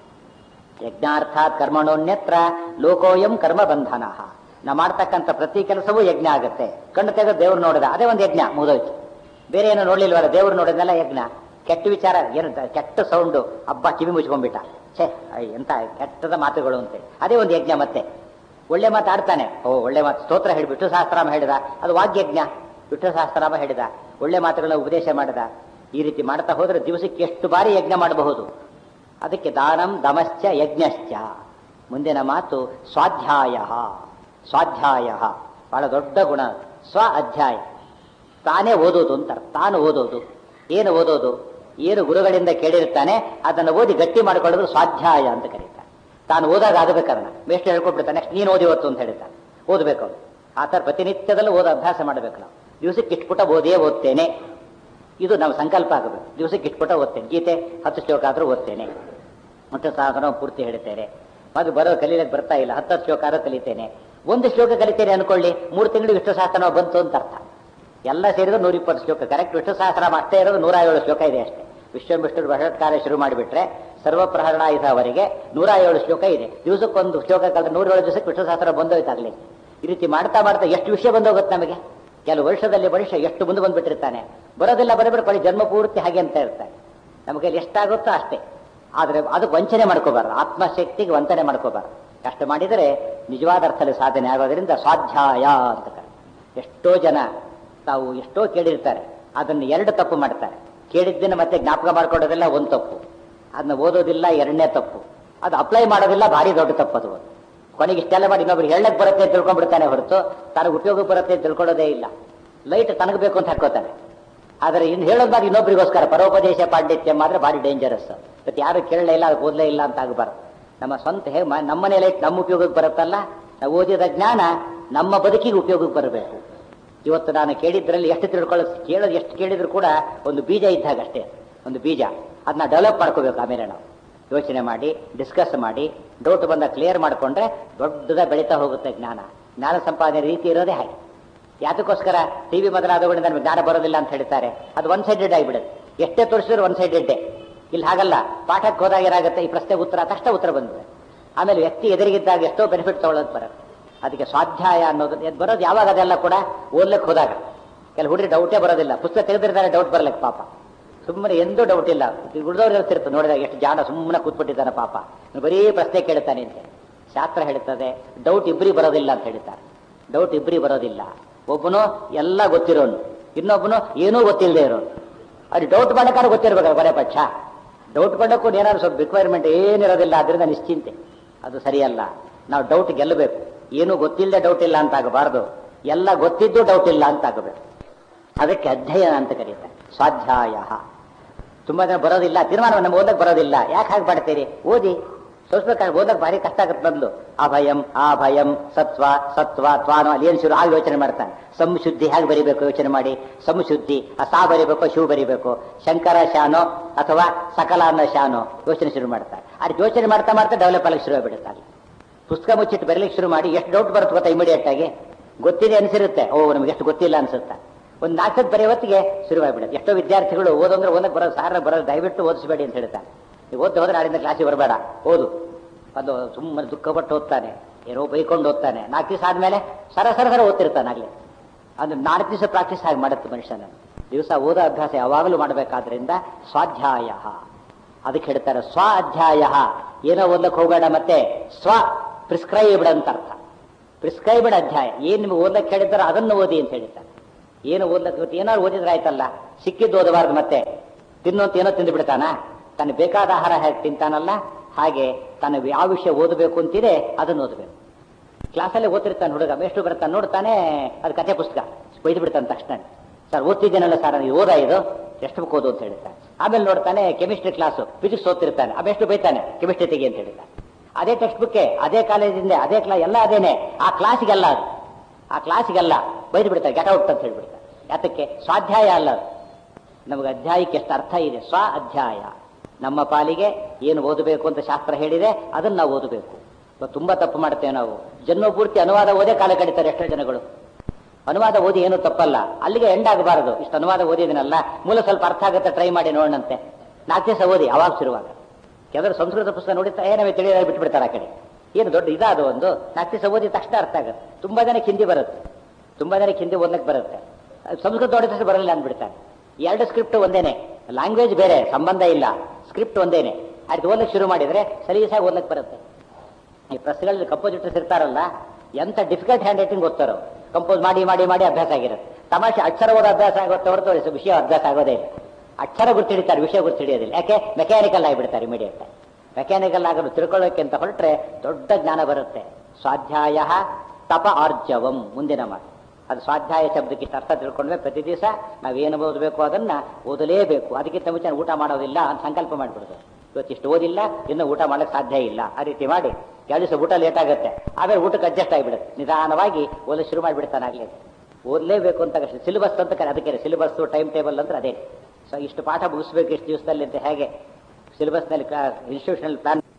ಯಜ್ಞಾರ್ಥಾತ್ ಕರ್ಮಣೋನ್ಯತ್ರ ಲೋಕೋಯಂ ಕರ್ಮ ಬಂಧನ ನಾ ಮಾಡ್ತಕ್ಕಂಥ ಪ್ರತಿ ಕೆಲಸವೂ ಯಜ್ಞ ಆಗುತ್ತೆ ಕಣ್ಣು ತೆಗೆದು ದೇವ್ರು ನೋಡಿದ ಅದೇ ಒಂದು ಯಜ್ಞ ಮುಗಿದೋಯ್ತು ಬೇರೆ ಏನು ನೋಡ್ಲಿಲ್ವಲ್ಲ ದೇವ್ರು ನೋಡಿದ್ನೆಲ್ಲ ಯಜ್ಞ ಕೆಟ್ಟ ವಿಚಾರ ಏನು ಕೆಟ್ಟ ಸೌಂಡು ಹಬ್ಬ ಕಿವಿ ಮುಚ್ಕೊಂಡ್ಬಿಟ್ಟ ಛೇ ಅಯ್ಯ, ಎಂತ ಕೆಟ್ಟದ ಮಾತುಗಳು ಅಂತೇಳಿ ಅದೇ ಒಂದು ಯಜ್ಞ ಮತ್ತೆ ಒಳ್ಳೆ ಮಾತಾಡ್ತಾನೆ ಓ ಒಳ್ಳೆ ಮಾತು ಸ್ತೋತ್ರ ಹೇಳಿ ವಿಷ್ಣು ಸಹಸ್ರಾಮ ಹೇಳಿದ ಅದು ವಾಗ್ಯಜ್ಞ ವಿಷ್ಣು ಸಹಸ್ರಾಮ ಹೇಳಿದ ಒಳ್ಳೆ ಮಾತುಗಳನ್ನ ಉಪದೇಶ ಮಾಡಿದ ಈ ರೀತಿ ಮಾಡ್ತಾ ಹೋದ್ರೆ ದಿವಸಕ್ಕೆ ಎಷ್ಟು ಬಾರಿ ಯಜ್ಞ ಮಾಡಬಹುದು ಅದಕ್ಕೆ ದಾನಂ ದಮಶ್ಚ ಯಜ್ಞಶ್ಚ ಮುಂದಿನ ಮಾತು ಸ್ವಾಧ್ಯಾಯ ಸ್ವಾಧ್ಯಾಯ ಬಹಳ ದೊಡ್ಡ ಗುಣ ಸ್ವ ಅಧ್ಯಾಯ ತಾನೇ ಓದೋದು ಅಂತ ತಾನು ಓದೋದು ಏನು ಓದೋದು ಏನು ಗುರುಗಳಿಂದ ಕೇಳಿರ್ತಾನೆ ಅದನ್ನು ಓದಿ ಗಟ್ಟಿ ಮಾಡಿಕೊಳ್ಳೋದು ಸ್ವಾಧ್ಯಾಯ ಅಂತ ಕರೀತಾರೆ ತಾನು ಓದಾಗ ಆಗಬೇಕದನ್ನ ಮೇಷ್ಟ್ರು ಹೇಳ್ಕೊಟ್ಬಿಡ್ತಾನೆ ನೆಕ್ಸ್ಟ್ ನೀನು ಓದಿ ಹೊತ್ತು ಅಂತ ಹೇಳ್ತಾನೆ ಓದಬೇಕು ಅವನು ಆ ಥರ ಪ್ರತಿನಿತ್ಯದಲ್ಲೂ ಓದೋ ಅಭ್ಯಾಸ ಮಾಡಬೇಕು ನಾವು ದಿವಸಕ್ಕೆ ಇಷ್ಟು ಪುಟ ಓದೇ ಓದ್ತೇನೆ ಇದು ನಾವು ಸಂಕಲ್ಪ ಆಗಬೇಕು ದಿವಸಕ್ಕೆ ಇಷ್ಟು ಪುಟ ಓದ್ತೇನೆ ಗೀತೆ ಹತ್ತು ಶ್ಲೋಕ ಆದರೂ ಓದ್ತೇನೆ ಮತ್ತು ಸಾಧನ ಪೂರ್ತಿ ಹೇಳ್ತೇನೆ ಅದು ಬರೋ ಕಲೀಲಕ್ಕೆ ಬರ್ತಾ ಇಲ್ಲ ಹತ್ತು ಶ್ಲೋಕ ಆದ್ರೂ ಕಲಿತೇನೆ ಒಂದು ಶ್ಲೋಕ ಕಲಿತೇನೆ ಅನ್ಕೊಳ್ಳಿ ಮೂರು ತಿಂಗಳು ವಿಷ್ಣು ಸಹಸ್ರನಾಮ ಬಂತು ಅಂತ ಅರ್ಥ ಎಲ್ಲ ಸೇರಿದ್ರು ನೂರ ಇಪ್ಪತ್ತು ಶ್ಲೋಕ ಕರೆಕ್ಟ್ ವಿಷ್ಣು ಸಹಸ್ರನಾಮ ಅಷ್ಟೇ ಇರೋದು ನೂರ ಏಳು ಶ್ಲೋಕ ಇದೆ ಅಷ್ಟೇ ವಿಶ್ವ ವಿಷ್ಣು ಬೃಹತ್ಕಾರ್ಯ ಶುರು ಮಾಡಿಬಿಟ್ರೆ ಸರ್ವಪ್ರಹರಣ ಇದಾವರೆಗೆ ನೂರ ಏಳು ಶ್ಲೋಕ ಇದೆ ದಿವಸಕ್ಕೊಂದು ಶ್ಲೋಕ ಕಳೆದ್ರೆ ನೂರ ಏಳು ದಿವಸಕ್ಕೆ ವಿಷ್ಣು ಸಹಸ್ರ ಬಂದೋಯ್ತಾಗಲಿ ಈ ರೀತಿ ಮಾಡ್ತಾ ಮಾಡ್ತಾ ಎಷ್ಟು ವಿಷಯ ಬಂದೋಗುತ್ತೆ ನಮಗೆ ಕೆಲವು ವರ್ಷದಲ್ಲಿ ಮನುಷ್ಯ ಎಷ್ಟು ಮುಂದೆ ಬಂದ್ಬಿಟ್ಟಿರ್ತಾನೆ ಬರೋದಿಲ್ಲ ಬರೋಬಿಡ ಕೊಡಿ ಜನ್ಮ ಪೂರ್ತಿ ಹಾಗೆ ಅಂತ ಇರ್ತಾನೆ ನಮಗೆ ಎಷ್ಟಾಗುತ್ತೋ ಅಷ್ಟೇ ಆದರೆ ಅದಕ್ಕೆ ವಂಚನೆ ಮಾಡ್ಕೋಬಾರ್ದು ಆತ್ಮಶಕ್ತಿಗೆ ವಂಚನೆ ಮಾಡ್ಕೋಬಾರ್ದು ಅಷ್ಟು ಮಾಡಿದರೆ ನಿಜವಾದ ಅರ್ಥದಲ್ಲಿ ಸಾಧನೆ ಆಗೋದ್ರಿಂದ ಸ್ವಾಧ್ಯಾಯ ಅಂತ ಕರೆ ಎಷ್ಟೋ ಜನ ತಾವು ಎಷ್ಟೋ ಕೇಳಿರ್ತಾರೆ ಅದನ್ನು ಎರಡು ತಪ್ಪು ಮಾಡ್ತಾರೆ ಕೇಳಿದ್ದನ್ನು ಮತ್ತೆ ಜ್ಞಾಪಕ ಮಾಡ್ಕೊಳ್ಳೋದಿಲ್ಲ ಒಂದು ತಪ್ಪು ಅದನ್ನ ಓದೋದಿಲ್ಲ ಎರಡನೇ ತಪ್ಪು ಅದು ಅಪ್ಲೈ ಮಾಡೋದಿಲ್ಲ ಭಾರಿ ದೊಡ್ಡ ತಪ್ಪು ಅದು ಕೊನೆಗೆ ಇಷ್ಟೆಲ್ಲ ಮಾಡಿ ಇನ್ನೊಬ್ರು ಹೇಳಕ್ ಬರುತ್ತೆ ಅಂತ ತಿಳ್ಕೊಂಡ್ಬಿಡ್ತಾನೆ ಹೊರತು ತನಗೆ ಉಪಯೋಗ ಬರುತ್ತೆ ಅಂತ ತಿಳ್ಕೊಳ್ಳೋದೇ ಇಲ್ಲ ಲೈಟ್ ತನಗೆ ಬೇಕು ಅಂತ ಹಾಕೋತಾನೆ ಆದರೆ ಇನ್ನು ಹೇಳೋದು ಮಾಡಿ ಇನ್ನೊಬ್ರಿಗೋಸ್ಕರ ಪರೋಪದೇಶ ಪಾಂಡಿತ್ಯ ಮಾತ್ರ ಭಾರಿ ಡೇಂಜರಸ್ ಮತ್ತೆ ಯಾರು ಕೇಳಲೇ ಇಲ್ಲ ಅದು ಓದಲೇ ಇಲ್ಲ ಅಂತ ಆಗಬಾರ್ದು ನಮ್ಮ ಸ್ವಂತ ಹೇಗೆ ನಮ್ಮನೆ ಲೈಟ್ ನಮ್ಮ ಉಪಯೋಗಕ್ಕೆ ಬರುತ್ತಲ್ಲ ನಾವು ಓದಿದ ಜ್ಞಾನ ನಮ್ಮ ಬದುಕಿಗೆ ಉಪಯೋಗಕ್ಕೆ ಬರಬೇಕು ಇವತ್ತು ನಾನು ಕೇಳಿದ್ರಲ್ಲಿ ಎಷ್ಟು ತಿಳ್ಕೊಳ್ಳೋ ಕೇಳೋದು ಎಷ್ಟು ಕೇಳಿದ್ರು ಕೂಡ ಒಂದು ಬೀಜ ಇದ್ದಾಗ ಅಷ್ಟೇ ಒಂದು ಬೀಜ ಅದನ್ನ ಡೆವಲಪ್ ಮಾಡ್ಕೋಬೇಕು ಆಮೇಲೆ ನಾವು ಯೋಚನೆ ಮಾಡಿ ಡಿಸ್ಕಸ್ ಮಾಡಿ ಡೌಟ್ ಬಂದ ಕ್ಲಿಯರ್ ಮಾಡಿಕೊಂಡ್ರೆ ದೊಡ್ಡದ ಬೆಳೀತಾ ಹೋಗುತ್ತೆ ಜ್ಞಾನ ಜ್ಞಾನ ಸಂಪಾದನೆ ರೀತಿ ಇರೋದೇ ಹಾಗೆ ಯಾತಕ್ಕೋಸ್ಕರ ಟಿವಿ ಮೊದಲಾದವುಗಳು ನಮಗೆ ಜ್ಞಾನ ಬರೋದಿಲ್ಲ ಅಂತ ಹೇಳ್ತಾರೆ ಅದು ಒನ್ ಸೈಡೆಡ್ ಆಗಿಬಿಡುತ್ತೆ ಎಷ್ಟೇ ತೋರಿಸಿದ್ರು ಒನ್ ಸೈಡೆಡ್ಡೇ ಇಲ್ಲಿ ಹಾಗಲ್ಲ ಪಾಠಕ್ಕೆ ಹೋದಾಗ ಏನಾಗುತ್ತೆ ಈ ಪ್ರಶ್ನೆಗೆ ಉತ್ತರ ತಕ್ಷಣ ಉತ್ತರ ಬಂದಿದೆ ಆಮೇಲೆ ವ್ಯಕ್ತಿ ಎದುರಿಗಿದ್ದಾಗ ಎಷ್ಟೋ ಬೆನಿಫಿಟ್ ತಗೊಳ್ಳೋದು ಬರುತ್ತೆ ಅದಕ್ಕೆ ಸ್ವಾಧ್ಯಾಯ ಅನ್ನೋದು ಎದ್ ಬರೋದು ಯಾವಾಗ ಅದೆಲ್ಲ ಕೂಡ ಓದ್ಲಿಕ್ಕೆ ಹೋದಾಗ ಕೆಲವು ಹುಡುಗಿ ಡೌಟೇ ಬರೋದಿಲ್ಲ ಪುಸ್ತಕ ತೆಗೆದಿರ್ತಾರೆ ಡೌಟ್ ಬರಲಿಕ್ಕೆ ಪಾಪ ಸುಮ್ಮನೆ ಎಂದೂ ಡೌಟ್ ಇಲ್ಲ ಉಳಿದವ್ರು ಇರ್ತಿರ್ತಾರೆ ನೋಡಿದಾಗ ಎಷ್ಟು ಜಾಣ ಸುಮ್ಮನೆ ಕೂತ್ಬಿಟ್ಟಿದ್ದಾನೆ ಪಾಪ ಇವ್ನು ಬರೀ ಪ್ರಶ್ನೆ ಕೇಳ್ತಾನೆ ಅಂತ ಶಾಸ್ತ್ರ ಹೇಳುತ್ತದೆ ಡೌಟ್ ಇಬ್ಬರಿ ಬರೋದಿಲ್ಲ ಅಂತ ಹೇಳ್ತಾರೆ ಡೌಟ್ ಇಬ್ಬರಿ ಬರೋದಿಲ್ಲ ಒಬ್ಬನು ಎಲ್ಲ ಗೊತ್ತಿರೋನು ಇನ್ನೊಬ್ಬನು ಏನೂ ಗೊತ್ತಿಲ್ಲದೆ ಇರೋನು ಅದು ಡೌಟ್ ಮಾಡಕ್ಕಾದ್ರೂ ಗೊತ್ತಿರ್ಬೇಕಲ್ಲ ಬರೇ ಪಕ್ಷ ಡೌಟ್ ಪಡಕ್ಕೂ ಏನಾದ್ರು ಸ್ವಲ್ಪ ರಿಕ್ವೈರ್ಮೆಂಟ್ ಏನಿರೋದಿಲ್ಲ ಅದರಿಂದ ನಿಶ್ಚಿಂತೆ ಅದು ಸರಿಯಲ್ಲ ನಾವು ಡೌಟ್ ಗೆಲ್ಲಬೇಕು ಏನೂ ಗೊತ್ತಿಲ್ಲದೆ ಡೌಟ್ ಇಲ್ಲ ಅಂತ ಆಗಬಾರ್ದು ಎಲ್ಲ ಗೊತ್ತಿದ್ದು ಡೌಟ್ ಇಲ್ಲ ಅಂತ ಆಗಬೇಕು ಅದಕ್ಕೆ ಅಧ್ಯಯನ ಅಂತ ಕರೀತಾರೆ ಸ್ವಾಧ್ಯಾಯ ತುಂಬಾ ಜನ ಬರೋದಿಲ್ಲ ತೀರ್ಮಾನ ನಮ್ಗೆ ಓದಕ್ ಬರೋದಿಲ್ಲ ಯಾಕೆ ಹಾಗೆ ಮಾಡ್ತೀರಿ ಓದಿ ಸ್ವಲ್ಪ ಓದಕ್ ಭಾರಿ ಕಷ್ಟ ಆಗುತ್ತೆ ಬಂದು ಅಭಯಂ ಆ ಭಯಂ ಸತ್ವ ಸತ್ವ ತ್ವಾನು ಅಲ್ಲಿ ಏನು ಶುರು ಆಗ ಯೋಚನೆ ಮಾಡ್ತಾನೆ ಸಂಶುದ್ಧಿ ಹೇಗೆ ಬರಿಬೇಕು ಯೋಚನೆ ಮಾಡಿ ಸಂಶುದ್ಧಿ ಆ ಸಾ ಬರಿಬೇಕು ಶಿವ ಬರಿಬೇಕು ಶಂಕರ ಶಾನೋ ಅಥವಾ ಸಕಲ ಅನ್ನೋ ಶಾನೋ ಯೋಚನೆ ಶುರು ಮಾಡ್ತಾರೆ ಅದು ಯೋಚನೆ ಮಾಡ್ತಾ ಮಾಡ್ತಾ ಡೆವಲಪ್ ಆಗಲಿಕ್ಕೆ ಶುರು ಆಗ್ಬಿಡುತ್ತಾರೆ ಪುಸ್ತಕ ಮುಚ್ಚಿಟ್ಟು ಬರಲಿಕ್ಕೆ ಶುರು ಮಾಡಿ ಎಷ್ಟು ಡೌಟ್ ಬರುತ್ತೆ ಗೊತ್ತಾ ಇಮಿಡಿಯೇಟ್ ಆಗಿ ಗೊತ್ತಿದೆ ಅನಿಸಿರುತ್ತೆ ಓ ನಮ್ಗೆ ಎಷ್ಟು ಗೊತ್ತಿಲ್ಲ ಅನ್ಸುತ್ತೆ ಒಂದು ನಾಲ್ಕತ್ತು ಬರೆಯೋ ಹೊತ್ತಿಗೆ ಶುರುವಾಗ್ಬಿಡುತ್ತೆ ಎಷ್ಟೋ ವಿದ್ಯಾರ್ಥಿಗಳು ಓದಂದ್ರೆ ಓದಕ್ಕೆ ಬರೋದು ಸಾರ ಬರೋದು ದಯವಿಟ್ಟು ಓದಿಸಬೇಡಿ ಅಂತ ಹೇಳ್ತಾರೆ ನೀವು ಓದ್ತಾ ಹೋದ್ರೆ ನಾಳಿಂದ ಕ್ಲಾಸಿಗೆ ಬರಬೇಡ ಓದು ಅದು ಸುಮ್ಮನೆ ದುಃಖಪಟ್ಟು ಓದ್ತಾನೆ ಏನೋ ಬೈಕೊಂಡು ಓದ್ತಾನೆ ನಾಲ್ಕು ದಿವಸ ಆದ್ಮೇಲೆ ಸರ ಸರ ಸರ ಓದ್ತಿರ್ತಾನೆ ಆಗ್ಲಿ ಅದು ನಾಲ್ಕು ದಿವಸ ಪ್ರಾಕ್ಟೀಸ್ ಆಗಿ ಮಾಡುತ್ತೆ ಮನುಷ್ಯನ ದಿವಸ ಓದೋ ಅಭ್ಯಾಸ ಯಾವಾಗಲೂ ಮಾಡಬೇಕಾದ್ರಿಂದ ಸ್ವಾಧ್ಯಾಯ ಅದಕ್ಕೆ ಹೇಳ್ತಾರೆ ಸ್ವ ಅಧ್ಯಾಯ ಏನೋ ಓದಕ್ಕೆ ಹೋಗೋಣ ಮತ್ತೆ ಸ್ವ ಪ್ರಿಸ್ಕ್ರೈಬ್ಡ್ ಅಂತ ಅರ್ಥ ಪ್ರಿಸ್ಕ್ರೈಬ್ಡ್ ಅಧ್ಯಾಯ ಏನು ನಿಮ್ಗೆ ಓದಕ್ಕೆ ಹೇಳಿದಾರೋ ಅದನ್ನು ಓದಿ ಅಂತ ಹೇಳಿದ್ದಾರೆ ಏನು ಓದಕ್ಕೆ ಇವತ್ತು ಏನಾದ್ರು ಓದಿದ್ರೆ ಆಯ್ತಲ್ಲ ಸಿಕ್ಕಿದ್ದು ಓದಬಾರ್ದು ಮತ್ತೆ ತಿನ್ನೋಂತ ಏನೋ ತಿಂದು ಬಿಡ್ತಾನ ತನಗೆ ಬೇಕಾದ ಆಹಾರ ಹೇಗೆ ತಿಂತಾನಲ್ಲ ಹಾಗೆ ತನಗೆ ಯಾವ ವಿಷಯ ಓದಬೇಕು ಅಂತಿದೆ ಅದನ್ನು ಓದಬೇಕು ಕ್ಲಾಸಲ್ಲಿ ಓದ್ತಿರ್ತಾನೆ ಹುಡುಗ ಎಷ್ಟು ಬರ್ತಾನೆ ನೋಡ್ತಾನೆ ಅದು ಕಥೆ ಪುಸ್ತಕ ಬೈದು ಬಿಡ್ತಾನೆ ತಕ್ಷಣ ಸರ್ ಓದ್ತಿದ್ದೇನಲ್ಲ ಸರ್ ನನಗೆ ಓದ ಇದು ಎಷ್ಟು ಬುಕ್ ಓದು ಅಂತ ಹೇಳ್ತಾನೆ ಆಮೇಲೆ ನೋಡ್ತಾನೆ ಕೆಮಿಸ್ಟ್ರಿ ಕ್ಲಾಸು ಫಿಸಿಕ್ಸ್ ಓದ್ತಿರ್ತಾನೆ ಅವೆಷ್ಟು ಬೈತಾನೆ ಕೆಮಿಸ್ಟ್ರಿ ತೆಗಿ ಅಂತ ಹೇಳ್ತಾನೆ ಅದೇ ಟೆಕ್ಸ್ಟ್ ಬುಕ್ಕೆ ಅದೇ ಕಾಲೇಜಿಂದ ಅದೇ ಕ್ಲಾ ಎಲ್ಲ ಅದೇನೆ ಆ ಕ್ಲಾಸಿಗೆಲ್ಲ ಅದು ಆ ಕ್ಲಾಸಿಗೆಲ್ಲ ಬೈದು ಬಿಡ್ತಾರೆ ಗೆಟ್ ಔಟ್ ಅಂತ ಹೇಳ್ಬಿಡ್ತಾರೆ ಯಾತಕ್ಕೆ ಸ್ವಾಧ್ಯಾಯ ಅಲ್ಲ ಅದು ನಮಗೆ ಅಧ್ಯಾಯಕ್ಕೆ ಎಷ್ಟು ಅರ್ಥ ಇದೆ ಸ್ವ ಅಧ್ಯಾಯ ನಮ್ಮ ಪಾಲಿಗೆ ಏನು ಓದಬೇಕು ಅಂತ ಶಾಸ್ತ್ರ ಹೇಳಿದೆ ಅದನ್ನ ನಾವು ಓದಬೇಕು ಇವತ್ತು ತುಂಬಾ ತಪ್ಪು ಮಾಡ್ತೇವೆ ನಾವು ಜನ್ಮ ಪೂರ್ತಿ ಅನುವಾದ ಓದೇ ಕಾಲ ಕಡಿತಾರೆ ಎಷ್ಟೋ ಜನಗಳು ಅನುವಾದ ಓದಿ ಏನು ತಪ್ಪಲ್ಲ ಅಲ್ಲಿಗೆ ಎಂಡ್ ಆಗಬಾರದು ಇಷ್ಟು ಅನುವಾದ ಓದಿದಿನಲ್ಲ ಮೂಲ ಸ್ವಲ್ಪ ಅರ್ಥ ಆಗುತ್ತೆ ಟ್ರೈ ಮಾಡಿ ನೋಡೋಣಂತೆ ನಾಲ್ಕು ದಿವಸ ಓದಿ ಅವಾಗ ಶುರುವಾಗ ಕೆಲವರು ಸಂಸ್ಕೃತ ಪುಸ್ತಕ ನೋಡಿತಾ ಏನವೇ ತಿಳಿಯೋದಾಗ ಬಿಟ್ಬಿಡ್ತಾರೆ ಆ ಕಡೆ ಏನು ದೊಡ್ಡ ಇದಾದ ಒಂದು ನಾಲ್ಕು ದಿವಸ ಓದಿ ತಕ್ಷಣ ಅರ್ಥ ಆಗುತ್ತೆ ತುಂಬಾ ಜನಕ್ಕೆ ಹಿಂದಿ ಬರುತ್ತೆ ತುಂಬಾ ಜನಕ್ಕೆ ಹಿಂದಿ ಓದಕ್ಕೆ ಬರುತ್ತೆ ಸಂಸ್ಕೃತ ನೋಡಿದ ತಕ್ಷಣ ಬರಲಿಲ್ಲ ಅಂದ್ಬಿಡ್ತಾರೆ ಎರಡು ಸ್ಕ್ರಿಪ್ಟ್ ಒಂದೇನೆ ಲ್ಯಾಂಗ್ವೇಜ್ ಬೇರೆ ಸಂಬಂಧ ಇಲ್ಲ ಸ್ಕ್ರಿಪ್ಟ್ ಒಂದೇನೆ ಅದು ಓದಕ್ಕೆ ಶುರು ಮಾಡಿದ್ರೆ ಸಲೀಸಾಗಿ ಓದಕ್ಕೆ ಬರುತ್ತೆ ಈ ಪ್ರೆಸ್ಗಳಲ್ಲಿ ಕಂಪೋಸಿಟರ್ಸ್ ಇರ್ತಾರಲ್ಲ ಎಂತ ಡಿಫಿಕಲ್ಟ್ ಹ್ಯಾಂಡ್ ರೈಟಿಂಗ್ ಓದ್ತಾರೋ ಕಂಪೋಸ್ ಮಾಡಿ ಮಾಡಿ ಮಾಡಿ ಅಭ್ಯಾಸ ಆಗಿರುತ್ತೆ ತಮಾಷೆ ಅಕ್ಷರ ಓದೋ ಅಭ್ಯಾಸ ಆಗುತ್ತೆ ಹೊರತು ವಿಷಯ ಅಭ್ಯಾಸ ಆಗೋದೇ ಇಲ್ಲ ಅಕ್ಷರ ಗುರ್ತಿಡಿತಾರೆ ವಿಷಯ ಗುರ್ತಿಡಿಯೋದಿಲ್ಲ ಯಾಕೆ ಮೆಕ್ಯಾನಿಕಲ್ ಆಗಿಬಿಡ್ತಾರೆ ಇಮಿಡಿಯೇಟ್ ಮೆಕ್ಯಾನಿಕಲ್ ಆಗೋದು ತಿಳ್ಕೊಳ್ಳೋಕೆ ಅಂತ ಹೊರಟ್ರೆ ದೊಡ್ಡ ಜ್ಞಾನ ಬರುತ್ತೆ ಸ್ವಾಧ್ಯಾಯ ತಪ ಆರ್ಜವಂ ಮುಂದಿನ ಮಾತು ಅದು ಸ್ವಾಧ್ಯಾಯ ಶಬ್ದಕ್ಕೆ ಇಷ್ಟು ಅರ್ಥ ತಿಳ್ಕೊಂಡ್ರೆ ಪ್ರತಿ ದಿವಸ ನಾವೇನು ಓದಬೇಕು ಅದನ್ನ ಓದಲೇಬೇಕು ಅದಕ್ಕಿಂತ ಮುಂಚೆ ಊಟ ಮಾಡೋದಿಲ್ಲ ಅಂತ ಸಂಕಲ್ಪ ಮಾಡಿಬಿಡ್ದು ಇವತ್ತಿಷ್ಟು ಓದಿಲ್ಲ ಇನ್ನು ಊಟ ಮಾಡಕ್ಕೆ ಸಾಧ್ಯ ಇಲ್ಲ ಆ ರೀತಿ ಮಾಡಿ ಎರಡು ದಿವಸ ಊಟ ಲೇಟ್ ಆಗುತ್ತೆ ಆಮೇಲೆ ಊಟಕ್ಕೆ ಅಡ್ಜಸ್ಟ್ ಆಗಿಬಿಡುತ್ತೆ ನಿಧಾನವಾಗಿ ಓದಲು ಶುರು ಮಾಡಿಬಿಡ್ತಾನಾಗ್ಲೇ ಓದಲೇಬೇಕು ಅಂತ ಸಿಲೆಬಸ್ ಅಂತ ಕರೆ ಅದಕ್ಕೆ ಸಿಲೆಬಸ್ ಟೈಮ್ ಟೇಬಲ್ ಅಂದ್ರೆ ಅದೇ ಸೊ ಇಷ್ಟು ಪಾಠ ಮುಗಿಸ್ಬೇಕು ಇಷ್ಟು ದಿವಸದಲ್ಲಿ ಅಂತ ಹೇಗೆ ಸಿಲೆಬಸ್ನಲ್ಲಿ ಇನ್ಸ್ಟಿಟ್ಯೂಷನಲ್ ಪ್ಲಾನ್